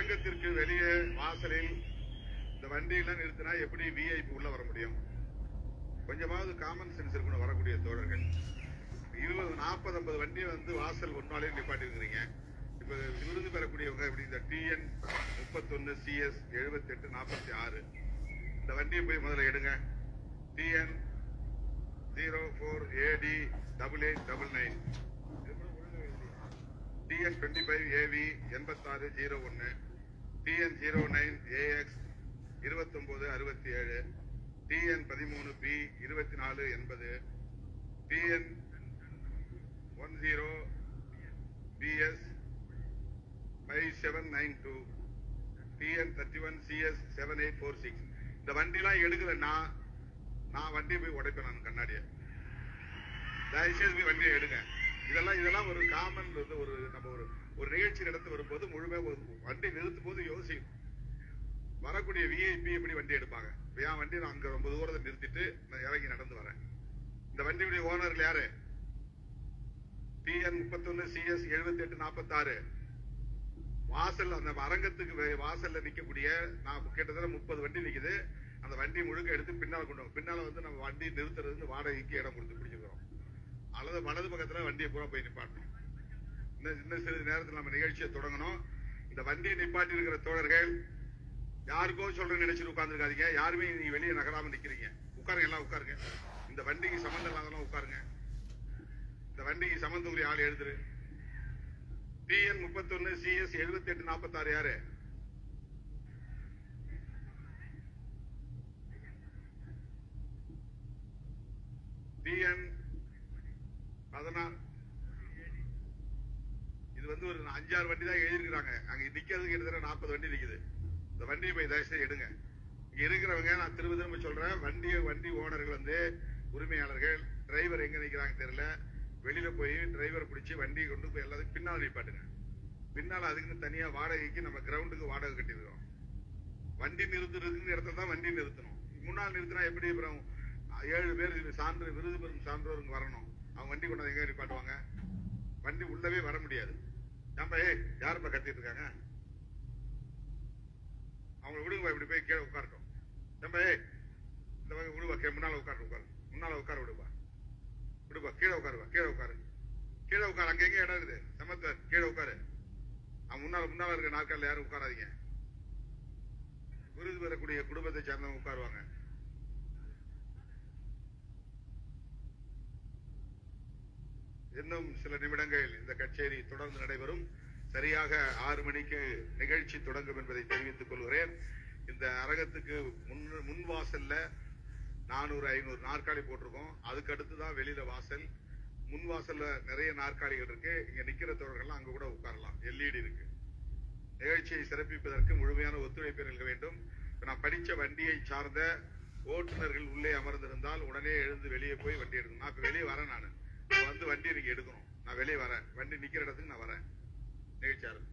அரங்கத்திற்கு வெளியே வாசலில் இந்த வண்டியெல்லாம் நிறுத்தினா எப்படி விஐபி உள்ள வர முடியும் கொஞ்சமாவது காமன் சென்ஸ் இருக்கணும் வரக்கூடிய தோழர்கள் இருபது நாற்பது ஐம்பது வண்டியை வந்து வாசல் ஒன்னாலே நிப்பாட்டி இருக்கிறீங்க இப்ப விருது பெறக்கூடியவங்க இப்படி இந்த டிஎன் முப்பத்தொன்னு சிஎஸ் எழுபத்தி எட்டு நாற்பத்தி ஆறு இந்த வண்டியை போய் முதல்ல எடுங்க TN zero four AD double eight double nine TN twenty five AV எண்பத்தாறு ஜீரோ ஒன்று டிஎன் ஜீரோ நைன் ஏஎக்ஸ் இருபத்தொம்போது அறுபத்தி ஏழு டிஎன் பதிமூணு பி இருபத்தி நாலு எண்பது TN one zero BS five seven nine two TN thirty one CS seven eight four six இந்த வண்டிலாம் எடுக்கலன்னா நான் வண்டியை போய் உடைப்பேன் நான் கண்ணாடியை தயவுசெய்து போய் வண்டியை எடுங்க இதெல்லாம் இதெல்லாம் ஒரு காமன் வந்து ஒரு நம்ம ஒரு ஒரு நிகழ்ச்சி நடத்த வரும்போது முழுமையாக ஒரு வண்டி நிறுத்தும் போது யோசிக்கும் வரக்கூடிய விஐபி எப்படி வண்டி எடுப்பாங்க இப்ப என் வண்டி நான் அங்க ரொம்ப தூரத்தை நிறுத்திட்டு நான் இறங்கி நடந்து வரேன் இந்த வண்டியுடைய ஓனர்கள் யாரு டிஎன் முப்பத்தொன்னு சிஎஸ் எழுபத்தி எட்டு நாற்பத்தாறு வாசல் அந்த அரங்கத்துக்கு வே- வாசல்ல நிக்கக்கூடிய நான் கிட்டத்தட்ட முப்பது வண்டி நிக்குது அந்த வண்டி முழுக்க எடுத்து பின்னால கொண்டு வாங்க. பின்னால வந்து நம்ம வண்டி நிறுத்துறதுக்கு வாடகைக்கு இடம் கொடுத்து பிடிச்சிருக்கிறோம் அல்லது வலது பக்கத்துல வண்டியை பூரா போய் நிப்பாட்டணும் இன்னும் இன்னும் சிறிது நேரத்தில் நம்ம நிகழ்ச்சியை தொடங்கணும் இந்த வண்டியை நிப்பாட்டி இருக்கிற தோழர்கள் யாருக்கோ சொல்றேன்னு நினைச்சிட்டு உட்கார்ந்துருக்காதீங்க யாருமே நீங்க வெளியே நகராம நிக்கிறீங்க உட்காருங்க எல்லாம் உட்காருங்க இந்த வண்டிக்கு சம்பந்தம் இல்லாதவங்க உட்காருங்க இந்த வண்டிக்கு சம்பந்தம் ஆள் எழுதுரு டிஎன் முப்பத்தொன்னு சிஎஸ் எழுபத்தி எட்டு நாற்பத்தாறு யாரு டிஎன் பதினாறு இது வந்து ஒரு அஞ்சாறு வண்டி தான் எழுதிருக்கிறாங்க அங்க நிக்கிறதுக்கு கிட்டத்தட்ட நாற்பது வண்டி நிக்குது இந்த வண்டியை போய் தயவுசெய்து எடுங்க இங்க இருக்கிறவங்க நான் திரும்ப திரும்ப சொல்றேன் வண்டி வண்டி ஓனர்கள் வந்து உரிமையாளர்கள் டிரைவர் எங்க நிக்கிறாங்க தெரியல வெளியில போய் டிரைவர் பிடிச்சி வண்டியை கொண்டு போய் எல்லாத்துக்கும் பின்னால் நிப்பாட்டுங்க பின்னால அதுக்குன்னு தனியா வாடகைக்கு நம்ம கிரவுண்டுக்கு வாடகை கட்டிருக்கிறோம் வண்டி நிறுத்துறதுக்கு இடத்துல தான் வண்டி நிறுத்தணும் முன்னால் நிறுத்தினா எப்படி அப்புறம் ஏழு பேர் இது சான்று விருது பெறும் சான்றோருங்க வரணும் அவங்க வண்டி கொண்டு வந்து எங்க நிப்பாட்டுவாங்க வண்டி உள்ளவே வர முடியாது ஏன்பா ஏய் யாருப்பா கத்திட்டு இருக்காங்க அவங்க விடுங்க இப்படி போய் கீழே உட்காரட்டும் ஏன்பா ஏய் இந்த பக்கம் விடுவா கீழே முன்னால உட்காரு உட்காரு முன்னால உட்கார விடுப்பா விடுப்பா கீழே உட்காருவா கீழே உட்காரு கீழே உட்காரு அங்க எங்க இடம் இருக்குது சமத்துவர் கீழே உட்காரு அவன் முன்னால முன்னால இருக்க நாட்கள்ல யாரும் உட்காராதீங்க விருது பெறக்கூடிய குடும்பத்தை சேர்ந்தவங்க உட்காருவாங்க இன்னும் சில நிமிடங்கள் இந்த கச்சேரி தொடர்ந்து நடைபெறும் சரியாக ஆறு மணிக்கு நிகழ்ச்சி தொடங்கும் என்பதை தெரிவித்துக் கொள்கிறேன் இந்த அரங்கத்துக்கு முன் முன் வாசல்ல நானூறு ஐநூறு நாற்காலி போட்டிருக்கோம் அதுக்கு அடுத்து தான் வெளியில வாசல் முன் வாசல்ல நிறைய நாற்காலிகள் இருக்கு இங்க நிக்கிற தோழர்கள்லாம் அங்க கூட உட்காரலாம் எல்இடி இருக்கு நிகழ்ச்சியை சிறப்பிப்பதற்கு முழுமையான ஒத்துழைப்பு நல்க வேண்டும் இப்ப நான் படிச்ச வண்டியை சார்ந்த ஓட்டுநர்கள் உள்ளே அமர்ந்திருந்தால் உடனே எழுந்து வெளியே போய் வண்டி எடுக்கணும் நான் இப்ப வெளியே வரேன் நான் நான் வந்து வண்டி நீங்க எடுக்கணும் நான் வெளியே வரேன் வண்டி நிக்கிற இடத்துக்கு நான் வரேன் நிகழ்ச்சி ஆரம்பி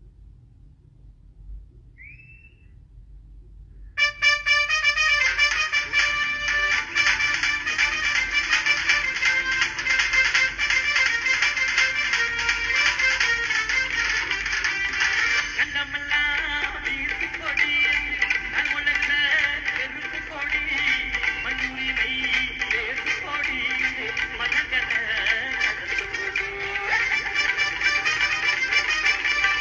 கண்டமெல்லாம் வீட்டு கொடி நான் உலக பெருக்கு கொடி மண்ணுரிமை பேசு கொடி மனகர கடந்து கொடு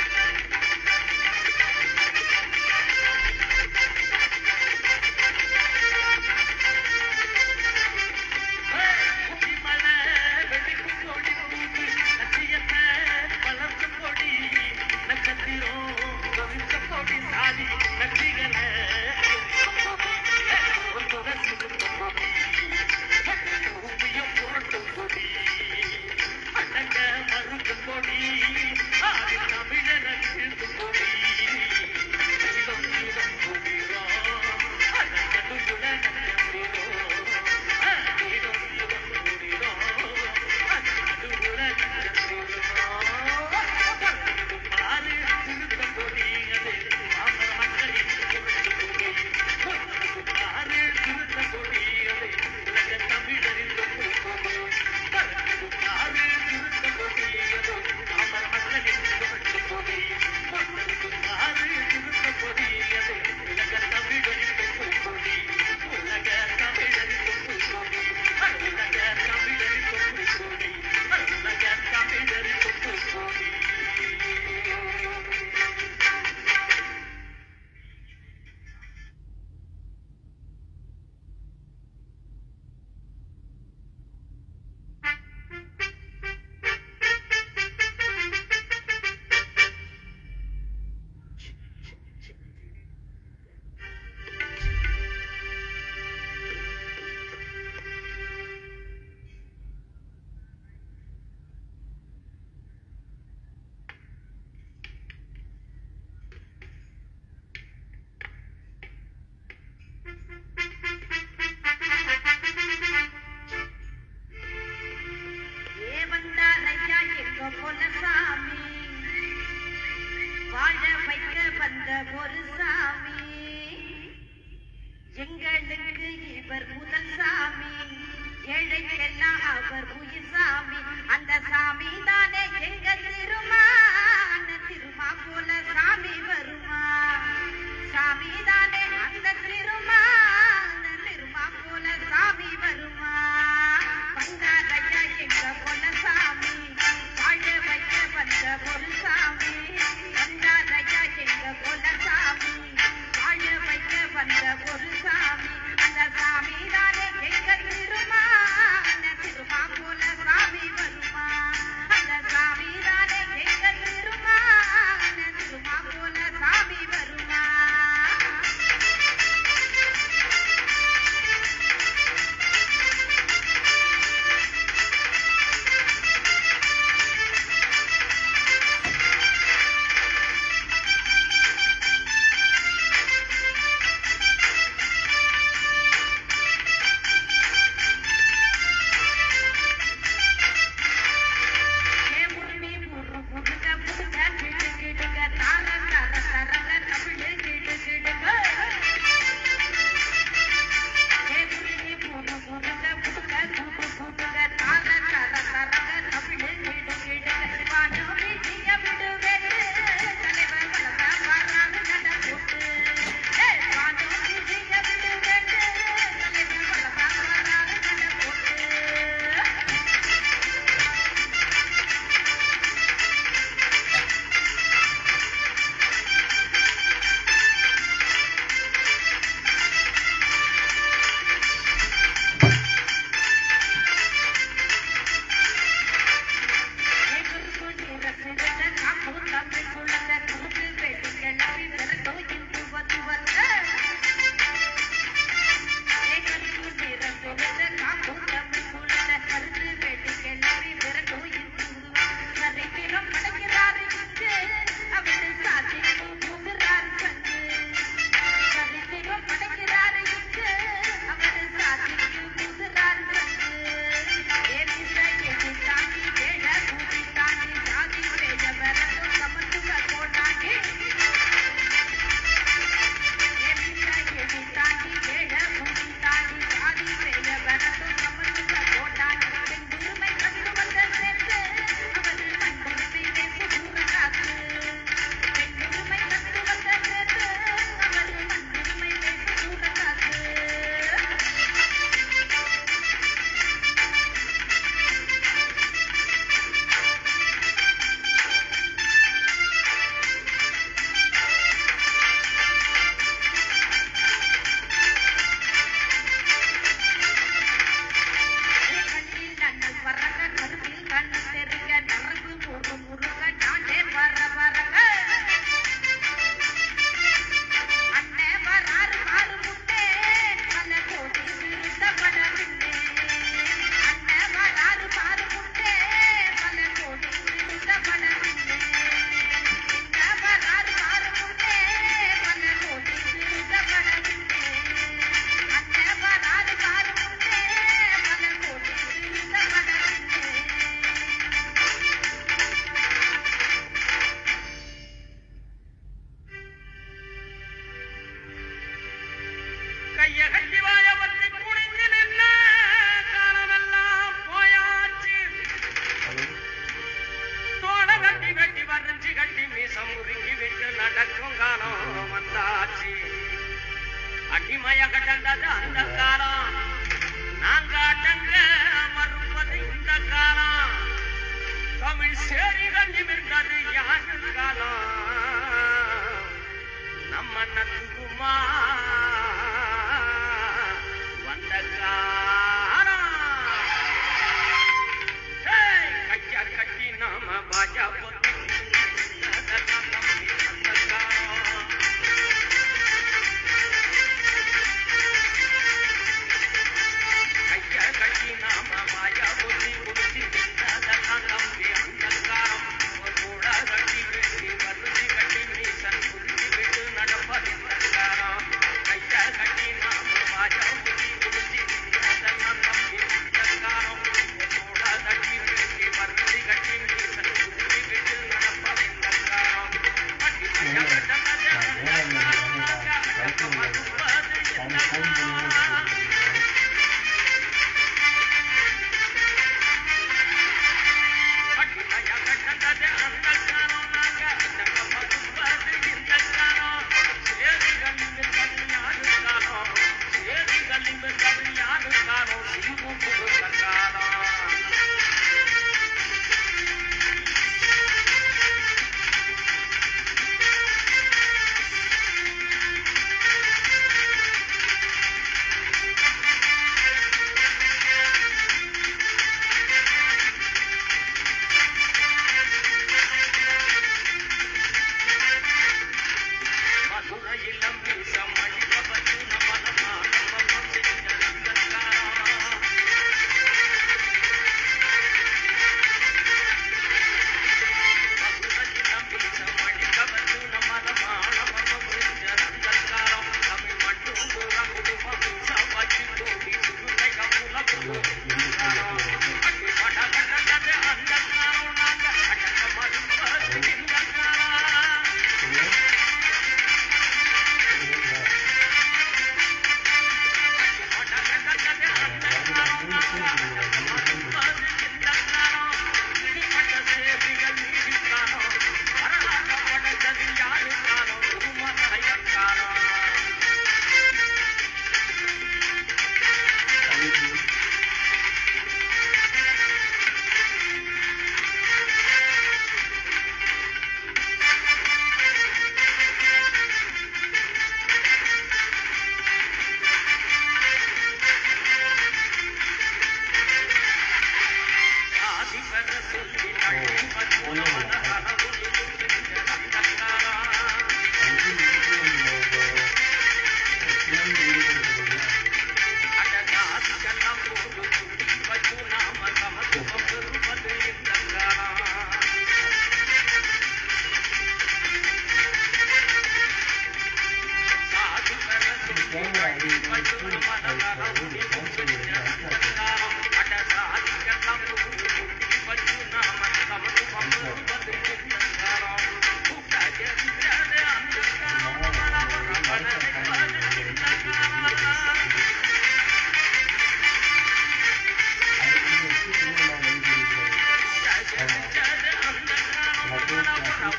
அந்த சாமி தானே எங்க திருமா அண்ணன் திருமா போல சாமி வருமா சாமி தானே அந்த திருமா அண்ணன் திருமா போல சாமி வருமா வந்தாரையா எங்க கொல சாமி வாழ வைக்க வந்த ஒரு சாமி வந்தாரையா எங்க கொல சாமி வாழ வைக்க வந்த ஒரு சாமி அந்த சாமி தானே எங்க திருமா அண்ணன் திருமா போல சாமி வருமா அந்த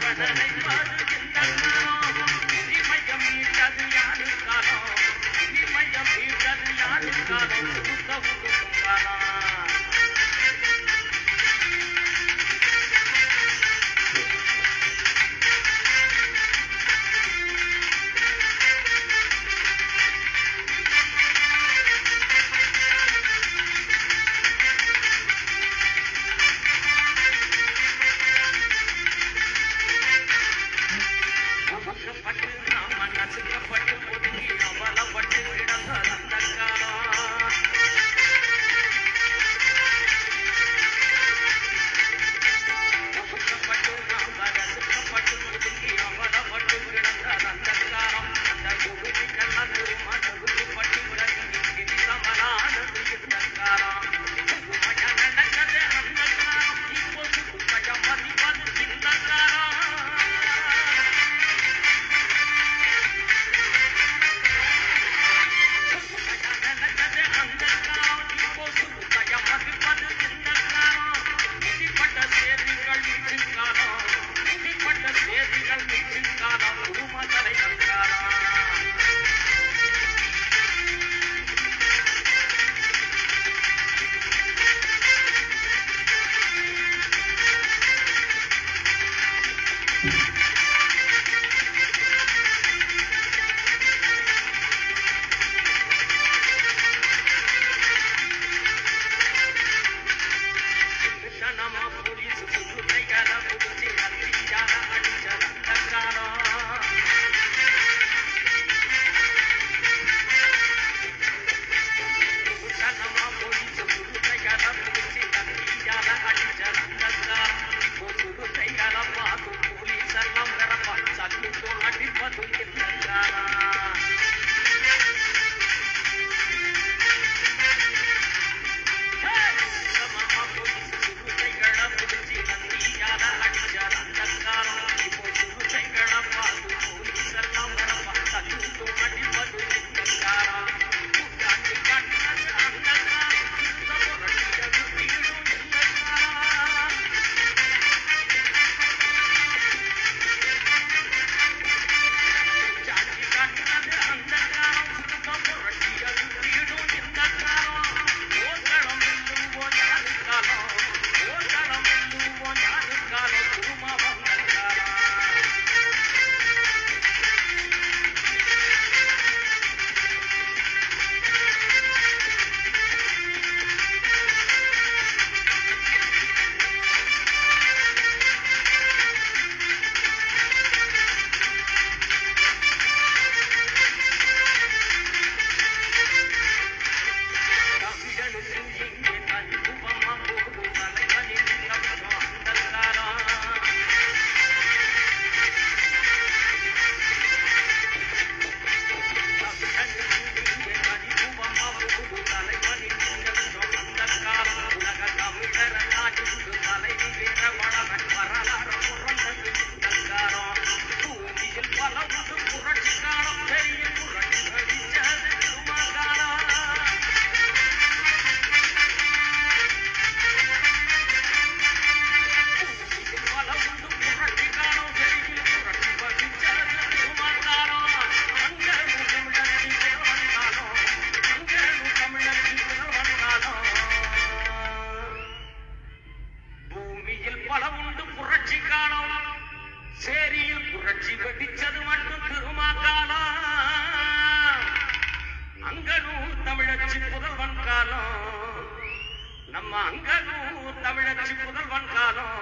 நம்ம அங்கனூர் தமிழச்சி புதல்வன் காலம்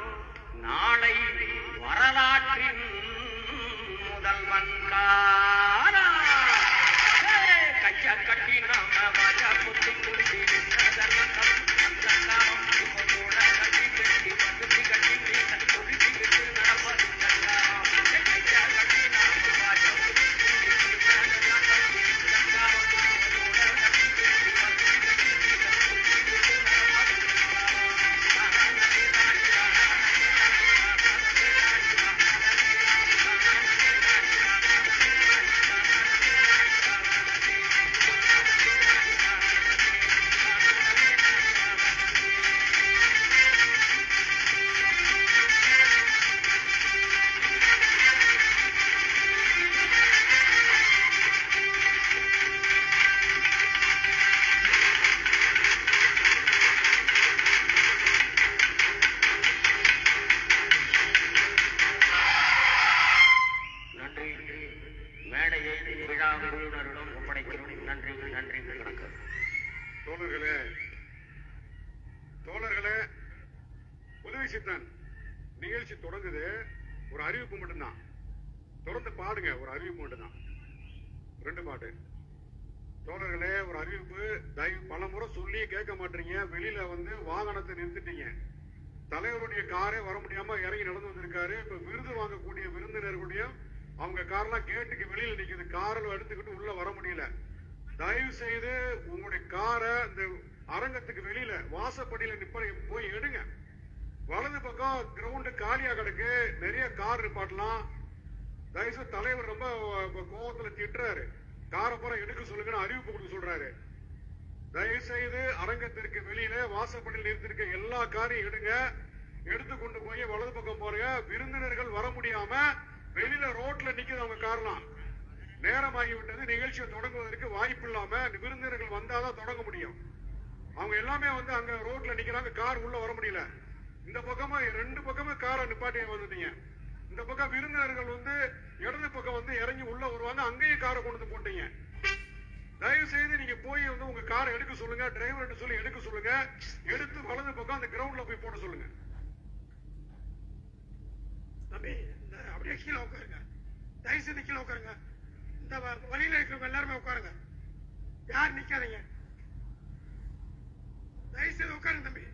நாளை வரலாற்றின் முதல்வன் காலம் ஏய், கைய கட்டி நாம வாஜா குத்தி குத்தி அந்த காலம் இப்போ கூட கட்டி கட்டி படுத்தி கட்டி கட்டி குடிச்சு விட்டு நடப்பது இந்த காலம் ஏய், கைய கட்டி நாம வாஜா குத்தி குத்தி இந்த காலம் இப்போ கூட கட்டி கட்டி படுத்தி கட்டி தான் நிகழ்ச்சி தொடங்குது ஒரு அறிவிப்பு மட்டும்தான் தொடர்ந்து பாடுங்க ஒரு அறிவிப்பு மட்டும்தான் ரெண்டு பாட்டு தோழர்களே ஒரு அறிவிப்பு தயவு பல முறை சொல்லி கேட்க மாட்டீங்க வெளியில வந்து வாகனத்தை நிறுத்திட்டீங்க தலைவருடைய காரே வர முடியாம இறங்கி நடந்து வந்திருக்காரு இப்ப விருது வாங்கக்கூடிய விருந்தினர்களுடைய அவங்க கார்லாம் கேட்டுக்கு வெளியில நிக்குது காரில் எடுத்துக்கிட்டு உள்ள வர முடியல தயவு செய்து உங்களுடைய காரை இந்த அரங்கத்துக்கு வெளியில வாசப்படியில நிப்ப போய் எடுங்க வலது பக்கம் கிரவுண்டு காலியா கிடக்கு நிறைய கார் நிப்பாட்டலாம் தயவுசெய்து தலைவர் ரொம்ப அஹ், கோவத்துல திட்டுறாரு காரை பூரா எடுக்க சொல்லுங்கன்னு அறிவிப்பு கொடுக்க சொல்றாரு தயவு செய்து அரங்கத்திற்கு வெளியில வாசப்படியில் நிறுத்திருக்க எல்லா காரையும் எடுங்க எடுத்து கொண்டு போய் வலது பக்கம் போறீங்க விருந்தினர்கள் வர முடியாம வெளியில ரோட்ல நிக்குது அவங்க கார்லாம் நேரமாகி விட்டது நிகழ்ச்சியை தொடங்குவதற்கு வாய்ப்பு இல்லாம விருந்தினர்கள் வந்தாதான் தொடங்க முடியும் அவங்க எல்லாமே வந்து அங்க ரோட்ல நிக்கிறாங்க கார் உள்ள வர முடியல இந்த பக்கமா ரெண்டு பக்கமும் காரை நிப்பாட்டி வந்துட்டீங்க இந்த பக்கம் விருந்தினர்கள் வந்து இடது பக்கம் வந்து இறங்கி உள்ள வருவாங்க அங்கேயும் காரை கொண்டு வந்து போட்டீங்க தயவு செய்து நீங்க போய் வந்து உங்க காரை எடுக்க சொல்லுங்க டிரைவர்கிட்ட சொல்லி எடுக்க சொல்லுங்க எடுத்து வலது பக்கம் அந்த கிரவுண்ட்ல போய் போட சொல்லுங்க தம்பி இந்த அப்படியே கீழே உட்காருங்க தயவு செய்து கீழே உட்காருங்க இந்த வ- வழியில இருக்கிறவங்க எல்லாருமே உட்காருங்க யார் நிக்காதீங்க தயவு செய்து உட்காருங்க தம்பி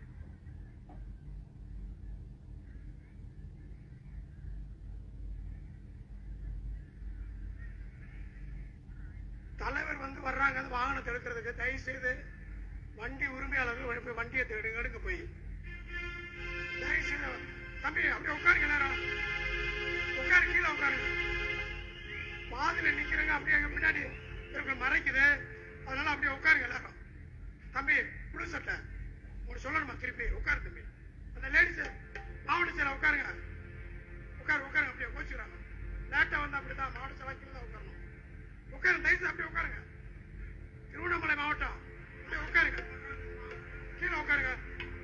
தலைவர் வந்து வர்றாங்க அந்த வாகனத்தை எடுக்கிறதுக்கு தயவு செய்து வண்டி உரிமையாளர்கள் போய் வண்டியை தேடுங்க எடுங்க போய் தயவு செய்து தம்பி அப்படியே உட்காருங்க எல்லாரும் உட்காரு கீழே உட்காருங்க பாதியில நிக்கிறங்க அப்படியே எங்க பின்னாடி இருக்க மறைக்குது அதனால அப்படியே உட்காருங்க எல்லாரும் தம்பி புழு சட்டை உங்களுக்கு சொல்லணுமா திருப்பி உட்காரு தம்பி அந்த லேடிஸ் மாவட்ட செயலர் உட்காருங்க உட்காரு உட்காருங்க அப்படியே கோச்சுக்கிறாங்க லேட்டா வந்து அப்படிதான் மாவட்ட செயலர் கீழே தான் உட்காரணும் உட்காருங்க தயவுசெய்து அப்படியே உட்காருங்க திருவண்ணாமலை மாவட்டம் அப்படியே உட்காருங்க கீழே உட்காருங்க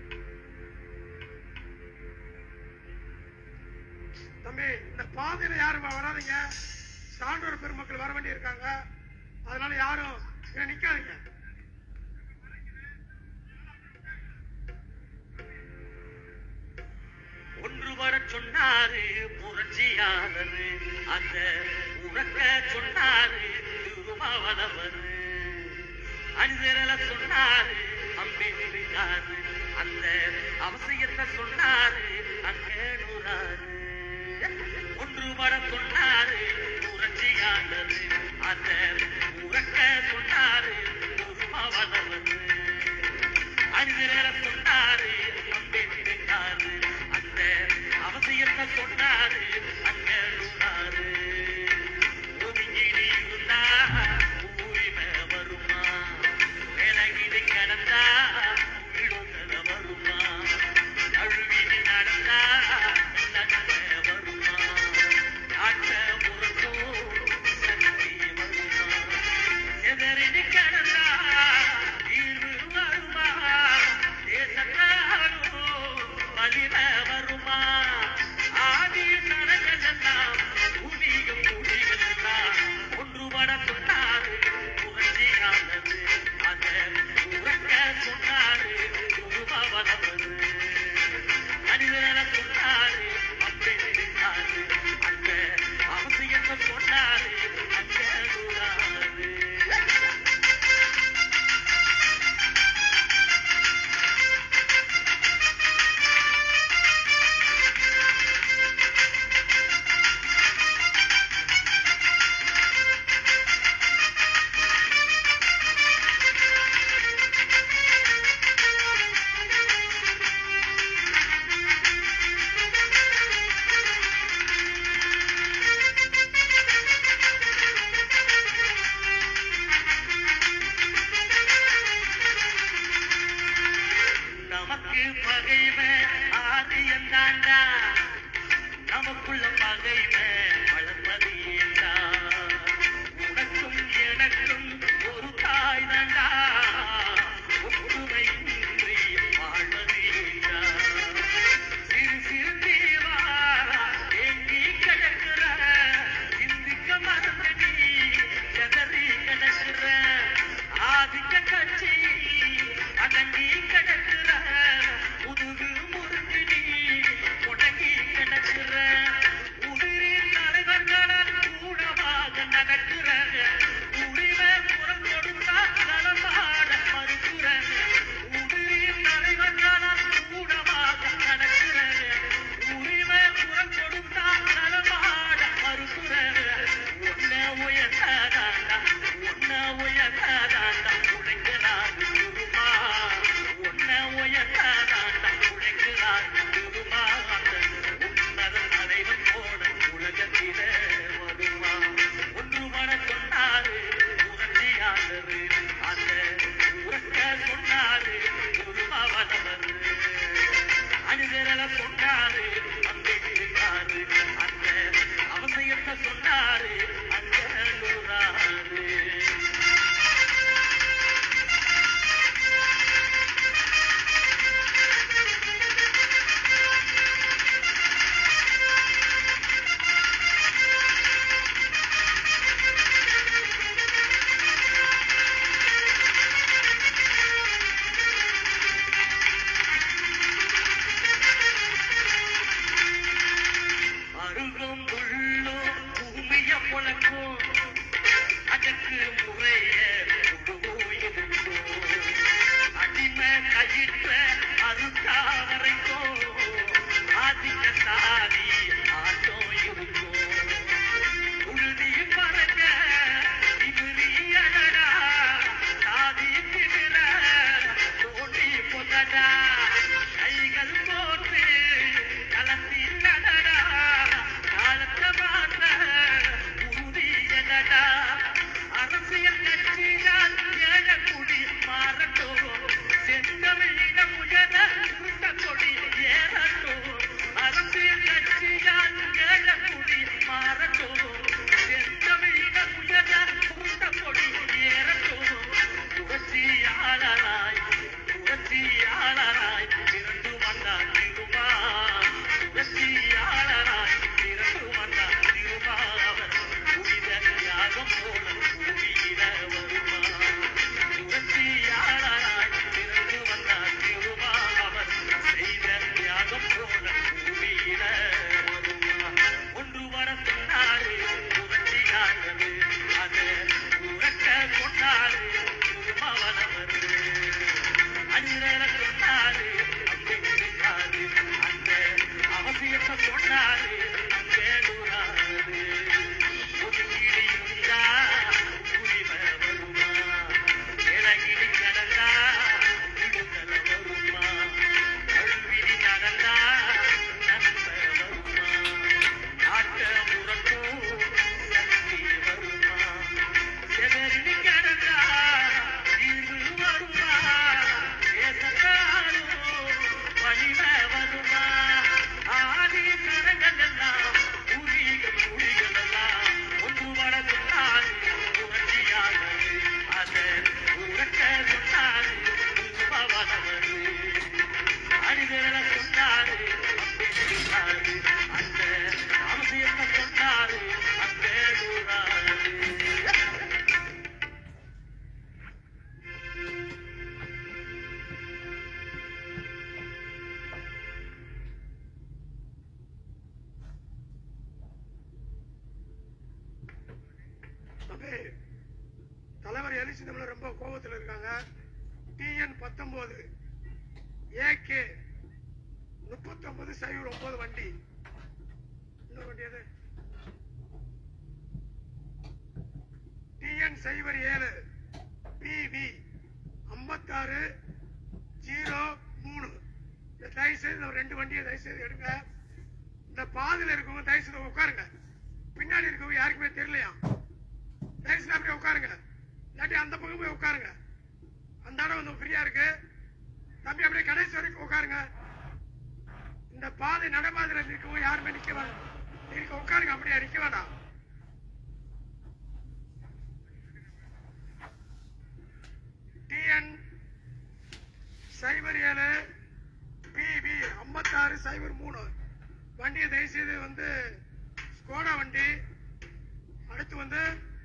தம்பி இந்த பாதையில யாரும் வ- வராதீங்க சான்றோர் பெருமக்கள் வர வேண்டி இருக்காங்க அதனால யாரும் இங்க நிக்காதீங்க ஒன்று வரச் சொன்னாரு புரட்சியாளரு அந்த உறக்க சொன்னாரு திருமாவளவரு அணிதிரள சொன்னாரு அம்பேத்காரு அந்த அவசியத்தை சொன்னாரு அங்கேனுறாரு ஒன்று வர சொன்னாரு புரட்சியாளரு அந்த உறக்க சொன்னாரு திருமாவளவரு அறிஞர சொன்னாரு அம்பேத்கர் அந்த அவசியத்தை சொன்னாரு அங்க நூறாரு ஒதுங்கிடி இருந்தா உரிமை வருமா விலகிடி கிடந்தா விடுதல வருமா அழுவிடி நடந்தா நன்மை வருமா நாட்ட புறத்தும் சக்தி வருமா எதிரிடி கிடந்தா தீர்வு வருமா தேசத்தாலும் வலிமை வருமா ஆதி சரகெல்லாம் பூமியும் குடிகள் எல்லாம் ஒன்றுபட சொன்னாரு புகழ்ச்சியானது அந்த உறக்க சொன்னாரு உருவவனவது மனிதன சொன்னாரு அம்பேத்காரு அந்த அவசியத்தை சொன்னாரு அங்க நூறாரு நமக்கு பகைமை ஆதியம் தாண்டா நமக்குள்ள பகைமை வளர்ப்பது ஏண்டா உனக்கும் எனக்கும் ஒரு தாய் தாண்டா ஒற்றுமையின்றி வாழ்வது ஏண்டா சிறு சிறு தீவா எங்கி கிடக்குற சிந்திக்க மறந்து நீ செதறி கிடக்குற ஆதிக்க கட்சி அடங்கி கிடக்குற முதுகு முறுக்கு நீ எதடா கைகள் போட்டு கலந்தி நடடா காலத்தை மாற்ற உறுதி எதடா அரசியல் கட்சியால் ஏழக்குடி மாறட்டும் செந்தமிழிடம் உயர சுருட்ட கொடி ஏறட்டும் அரசியல் கட்சியால் ஏழக்குடி மாறட்டும் செந்தமிழிடம் உயர சுருட்ட கொடி ஏறட்டும் புரட்சியாளராய் புரட்சியாளராய் திரண்டு வந்தார் திருமா புரட்சியாளராய் திரண்டு வந்தார் திருமா அவர் புனித தியாகம் போல கூடியிட வருமா புரட்சியாளராய் திரண்டு வந்தார் திருமா அவர் செய்த தியாகம் போல கூடியிட வருமா ஒன்று வர சொன்னாரு புரட்சியாளரு அதை உறக்க சொன்னாரு திருமாவளவர் அடிநேர சொன்னாரு அம்பிக்காரு அந்த அவசியத்தை சொன்னாரு அங்கேடுறாரு ஒதுக்கீடு இருந்தா உரிமை வருமா இலகிரி கடந்தா விடுதலை வருமா கல்விரி நடந்தா நன்மை வருமா நாட்ட முறக்கும் சக்தி வருமா செதறி கடந்தா தீர்வு வருமா தேசத்தாலும் வலிமை வருமா ஆதி கரங்கள் எல்லாம் புலிக புலிகள் எல்லாம் ஒன்று வர சொன்னாரு புரட்சியாளரு அதை உறக்க சொன்னாரு திருமாவளவரு அடிவிரல சொன்னாரு அம்பிக்காரு அந்த அவசியத்தை சொன்னாரு அம்பேடுறாரு தம்பி தலைவர் எழுச்சி தமிழர் ரொம்ப கோபத்தில் இருக்காங்க டிஎன் பத்தொன்பது ஏகே முப்பத்தொன்பது சைவர் ஒன்பது வண்டி இன்னொரு வண்டி எது டிஎன் சைவர் ஏழு பிவி ஐம்பத்தாறு ஜீரோ மூணு இந்த தயவு செய்து இந்த ரெண்டு வண்டியை தயவு செய்து எடுங்க இந்த பாதையில் இருக்கவங்க தயவு செய்து உட்காருங்க பின்னாடி இருக்கவங்க யாருக்குமே தெரியலையா தயவுசெய்து அப்படியே உட்காருங்க இல்லாட்டி அந்த பக்கம் போய் உட்காருங்க அந்த இடம் வந்து ஃப்ரீயா இருக்கு தம்பி அப்படியே கடைசி வரைக்கும் உட்காருங்க இந்த பாதை நடைபாதையில நிற்கவும் யாருமே நிக்க வேண்டாம் நீங்க உட்காருங்க அப்படியே நிக்க வேண்டாம் டிஎன் சைபர் ஏழு பிபி ஐம்பத்தாறு சைபர் மூணு வண்டியை தயவுசெய்து வந்து ஸ்கோடா வண்டி அடுத்து வந்து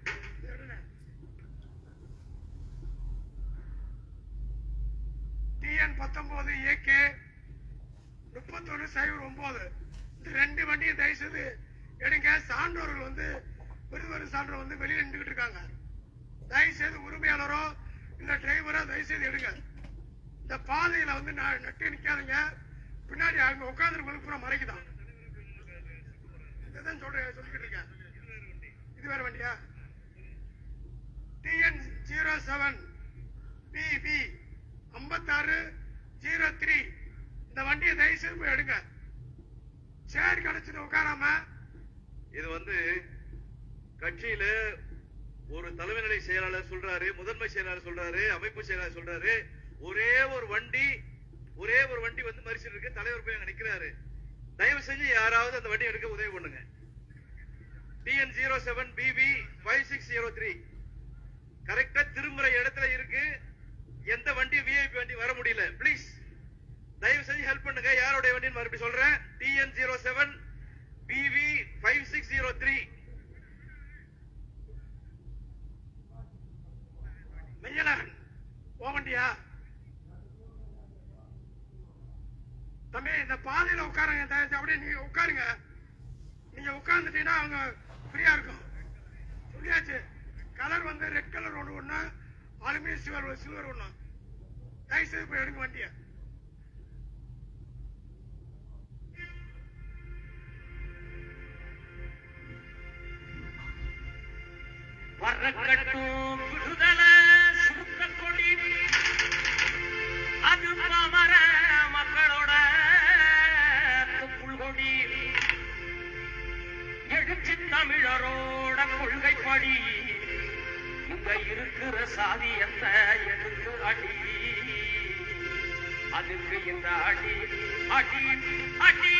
டிஎன் பத்தொன்பது ஏகே முப்பத்தொன்னு சைபர் ஒன்பது இந்த ரெண்டு வண்டியும் தயவுசெய்து எடுங்க சான்றோர்கள் வந்து விருதுவரு சான்றோர் வந்து வெளியில நின்றுகிட்டு இருக்காங்க தயவுசெய்து உரிமையாளரோ இல்ல டிரைவரோ தயவுசெய்து எடுங்க இந்த பாதையில வந்து ந- நட்டு நிக்காதீங்க பின்னாடி அங்க உட்காந்துருக்கவங்களுக்கு பூரா மறைக்குதான் இதான் சொல்றேன் சொல்லிக்கிட்டு இருக்கேன் இது வேற வண்டியா டிஎன் ஜீரோ செவன் பிபி ஐம்பத்தாறு ஜீரோ த்ரீ இந்த வண்டியை தயவுசெய்து போய் எடுங்க சேர் கிடைச்சிட்டு உட்காராம இது வந்து கட்சியில ஒரு தலைமை நிலை செயலாளர் சொல்றாரு முதன்மை செயலாளர் சொல்றாரு அமைப்பு செயலாளர் சொல்றாரு ஒரே ஒரு வண்டி ஒரே ஒரு வண்டி வந்து மறிச்சிட்டு இருக்கு தலைவர் போய் அங்க நிக்கிறாரு தயவு செஞ்சு யாராவது அந்த வண்டி எடுக்க உதவி பண்ணுங்க TN zero seven BB five six zero three கரெக்டா திரும்புற இடத்துல இருக்கு எந்த வண்டி விஐபி வண்டி வர முடியல ப்ளீஸ் தயவு செஞ்சு ஹெல்ப் பண்ணுங்க யாருடைய வண்டின்னு மறுபடியும் சொல்றேன் TN zero seven BV five six zero three Meyyalagan போ வண்டியா தம்பி இந்த பாதையில உட்காருங்க தயவு செஞ்சு அப்படியே நீங்க உட்காருங்க நீங்க உட்கார்ந்துட்டீங்கன்னா அவங்க ஃப்ரீயா இருக்கும் சொல்லியாச்சு கலர் வந்து ரெட் கலர் ஒண்ணு ஒண்ணு அலுமினியம் சில்வர் சில்வர் ஒண்ணு தயவு செய்து போய் எடுங்க வண்டியை வரக்கட்டும் விடுதலை சுருக்க கொடி அது மமர அடிக்கு இந்த அடி அடி அடி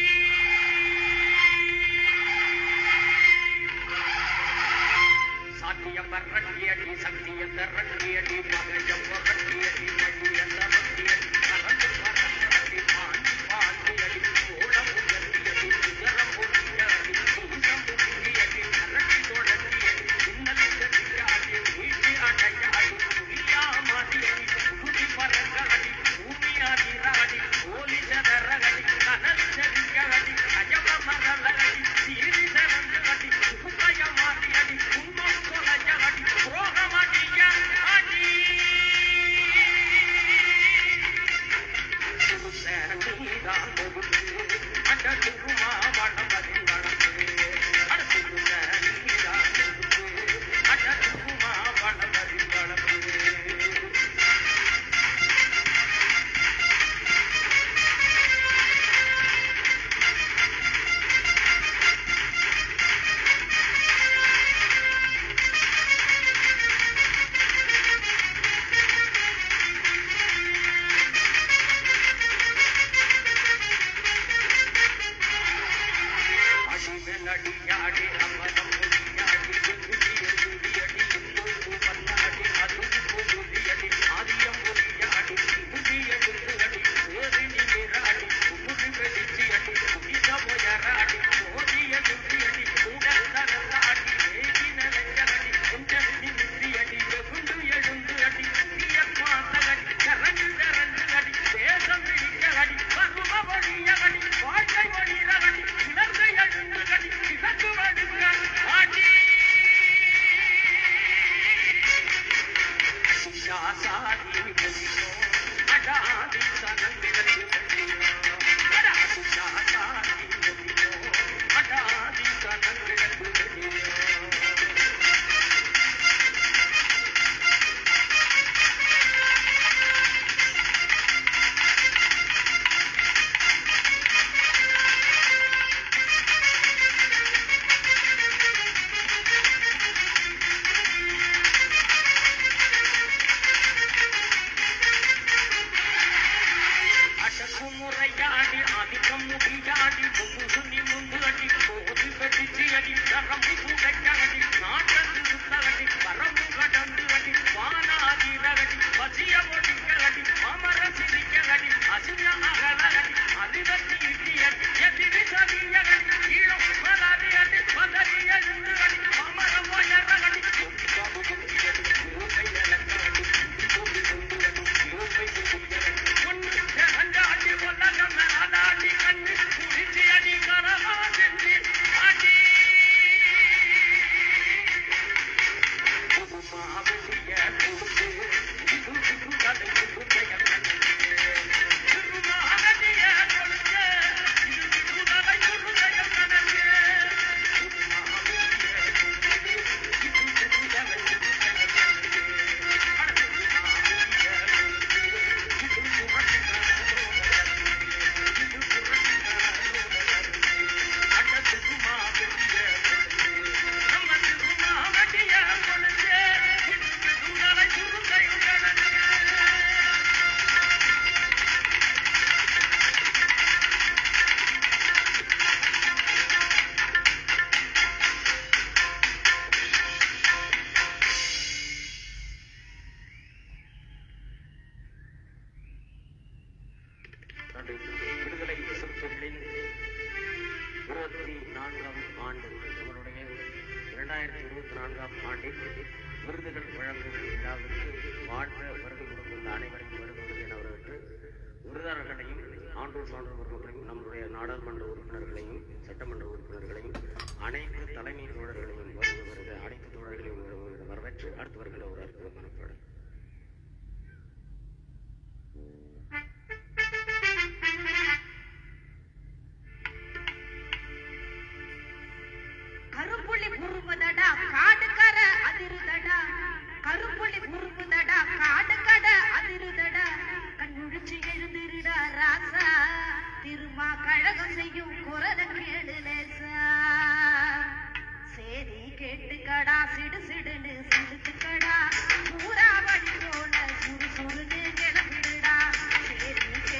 சாத்தியம் வரட்டியடி சக்தியம் தரட்டியடி மகஜம் புரட்டியடி மணியம் தரட்டியடி கலந்து பரட்டி பாண்டி பாண்டியடி ஓடம் உயர்த்தியடி உயரம் பொறியடி பூசம் புதியடி கரட்டி தொடர்த்தியடி இன்னல் கட்டியாடி மீட்டி அடையாடி புரியா மாடியடி புகுதி பரங்கடி பூமியாதிராடி ஓலி சதரகடி கனல் செடியடி அஜப மரலகடி சீரி சரங்கடி சுபய மாடியடி கும்மம் கொலையடி புரோகமடிய அடி அடியாடி அமரம் முடியாடி குதிய குதியடி இந்து பல்லாடி அதுவும் குதியடி ஆதியம் முடியாடி குதிய குதியடி வேறினி மிராடி குதி வெளிச்சியடி குதித முயராடி ஓடிய குதியடி உடல் தனந்தாடி ஏகி நிலையடி கொஞ்சம் நிமித்தியடி வெகுண்டு எழுந்து அடி புதிய பார்த்தகடி கரண்டு கரண்டு அடி தேசம் பிடிக்கடி பருவ வழியகடி வாழ்க்கை வழியகடி இலங்கை எழுந்து கடி கிழக்கு வடுங்க ஆடி சாசாதி முடியோ அடாதி சனந்திரத்து முடியோ அடா சாசாதி முடியோ அடாதி சனந்திரத்து முடியோ அடக்குமுறையாடி ஆதிக்கம் முடியாடி முகுசுனி முந்து அடி போது கடிச்சு அடி கரம்பு கூடைக்கடி நாட்டத்து சுத்தகடி பரம்பு கடந்து அடி வானாதி ரகடி பசிய ஒடிக்கடி அமர சிரிக்கடி அசிய அகலகடி அதிபத்தி இட்டியடி எதிரி சதியகடி ஈழம் பலாதி அடி பதறி எழுந்து அடி அமர உயரகடி பாபு குந்தியடி ரூபை இலக்கடி கோபி குந்தியடி ரூபை குந்தியடி பொண்ணு அண்டாடி பொல்லகம் அடாடி கண்ணு குடிச்சி அடி கரமாதி அடி மாவெளிய கொடுத்து இது இது கதை குடுத்தையம் திருமாவடிய கொடுத்து இது இது கதை குடுத்தையம் கணக்கு திருமாவடிய கொடுத்து இது இது கதை குடுத்தையம் கணக்கு அடுத்து மாவெளிய கொடுத்து இது புரட்டு இது புரட்டு அடுத்து மாவெளிய கொடுத்து நம்ம திருமாவடிய கொடுத்து இது இது கதை குடுத்தையம் கணக்கு நன்றி. விடுதலை சிறுத்தைகளின் இருபத்தி நான்காம் ஆண்டு நம்மளுடைய இரண்டாயிரத்தி இருபத்தி நான்காம் ஆண்டில் விருதுகள் வழங்கும் விழாவிற்கு வாழ்த்த வருகை கொடுத்துள்ள அனைவரையும் வருகிறது என வரவேற்று விருதாளர்களையும் ஆண்டோர் சான்றவர்களையும் நம்முடைய நாடாளுமன்ற உறுப்பினர்களையும் சட்டமன்ற உறுப்பினர்களையும் அனைத்து தலைமை தோழர்களையும் வருக வருக அனைத்து தோழர்களையும் வருக வருக வரவேற்று அடுத்து வருகிற ஒரு அற்புதமான பாடல் கருப்புள்ளி உருமுதடா காடு கர அதிருதடா கருப்புள்ளி உருமுதடா காடு கட அதிருதடா கண்முழிச்சு எழுந்திருடா ராசா திருமா கழகம் செய்யும் குரல கேடு லேசா சேதி கேட்டுக்கடா சிடு சிடுன்னு சிடுத்துக்கடா சூறாவளி போல சுறு சுறுன்னு கிளம்பிடுடா சேதி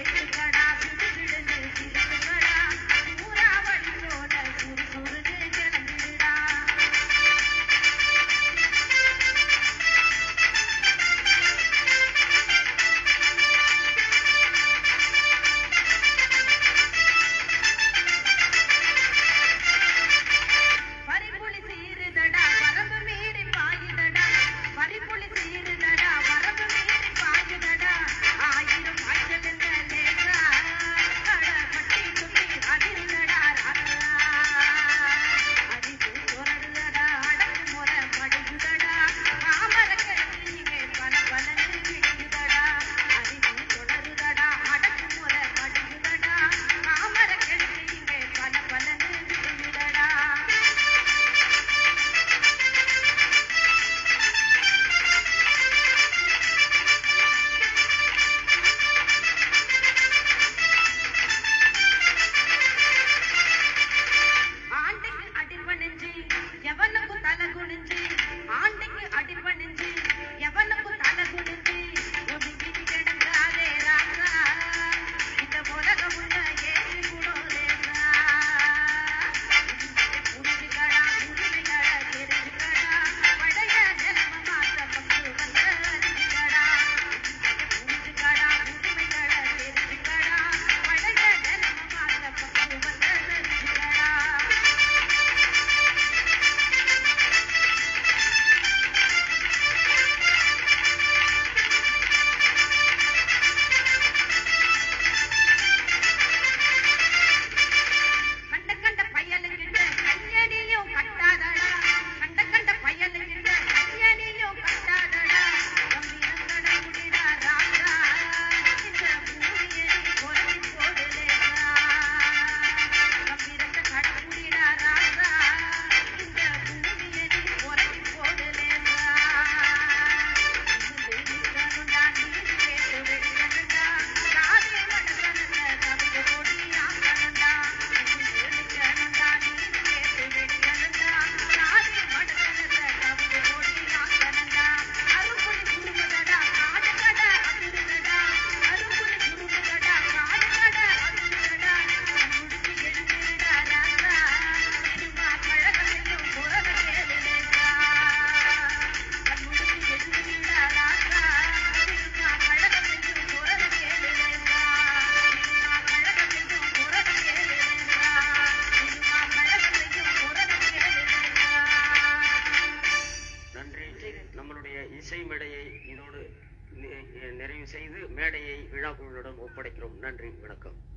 நன்றி வணக்கம்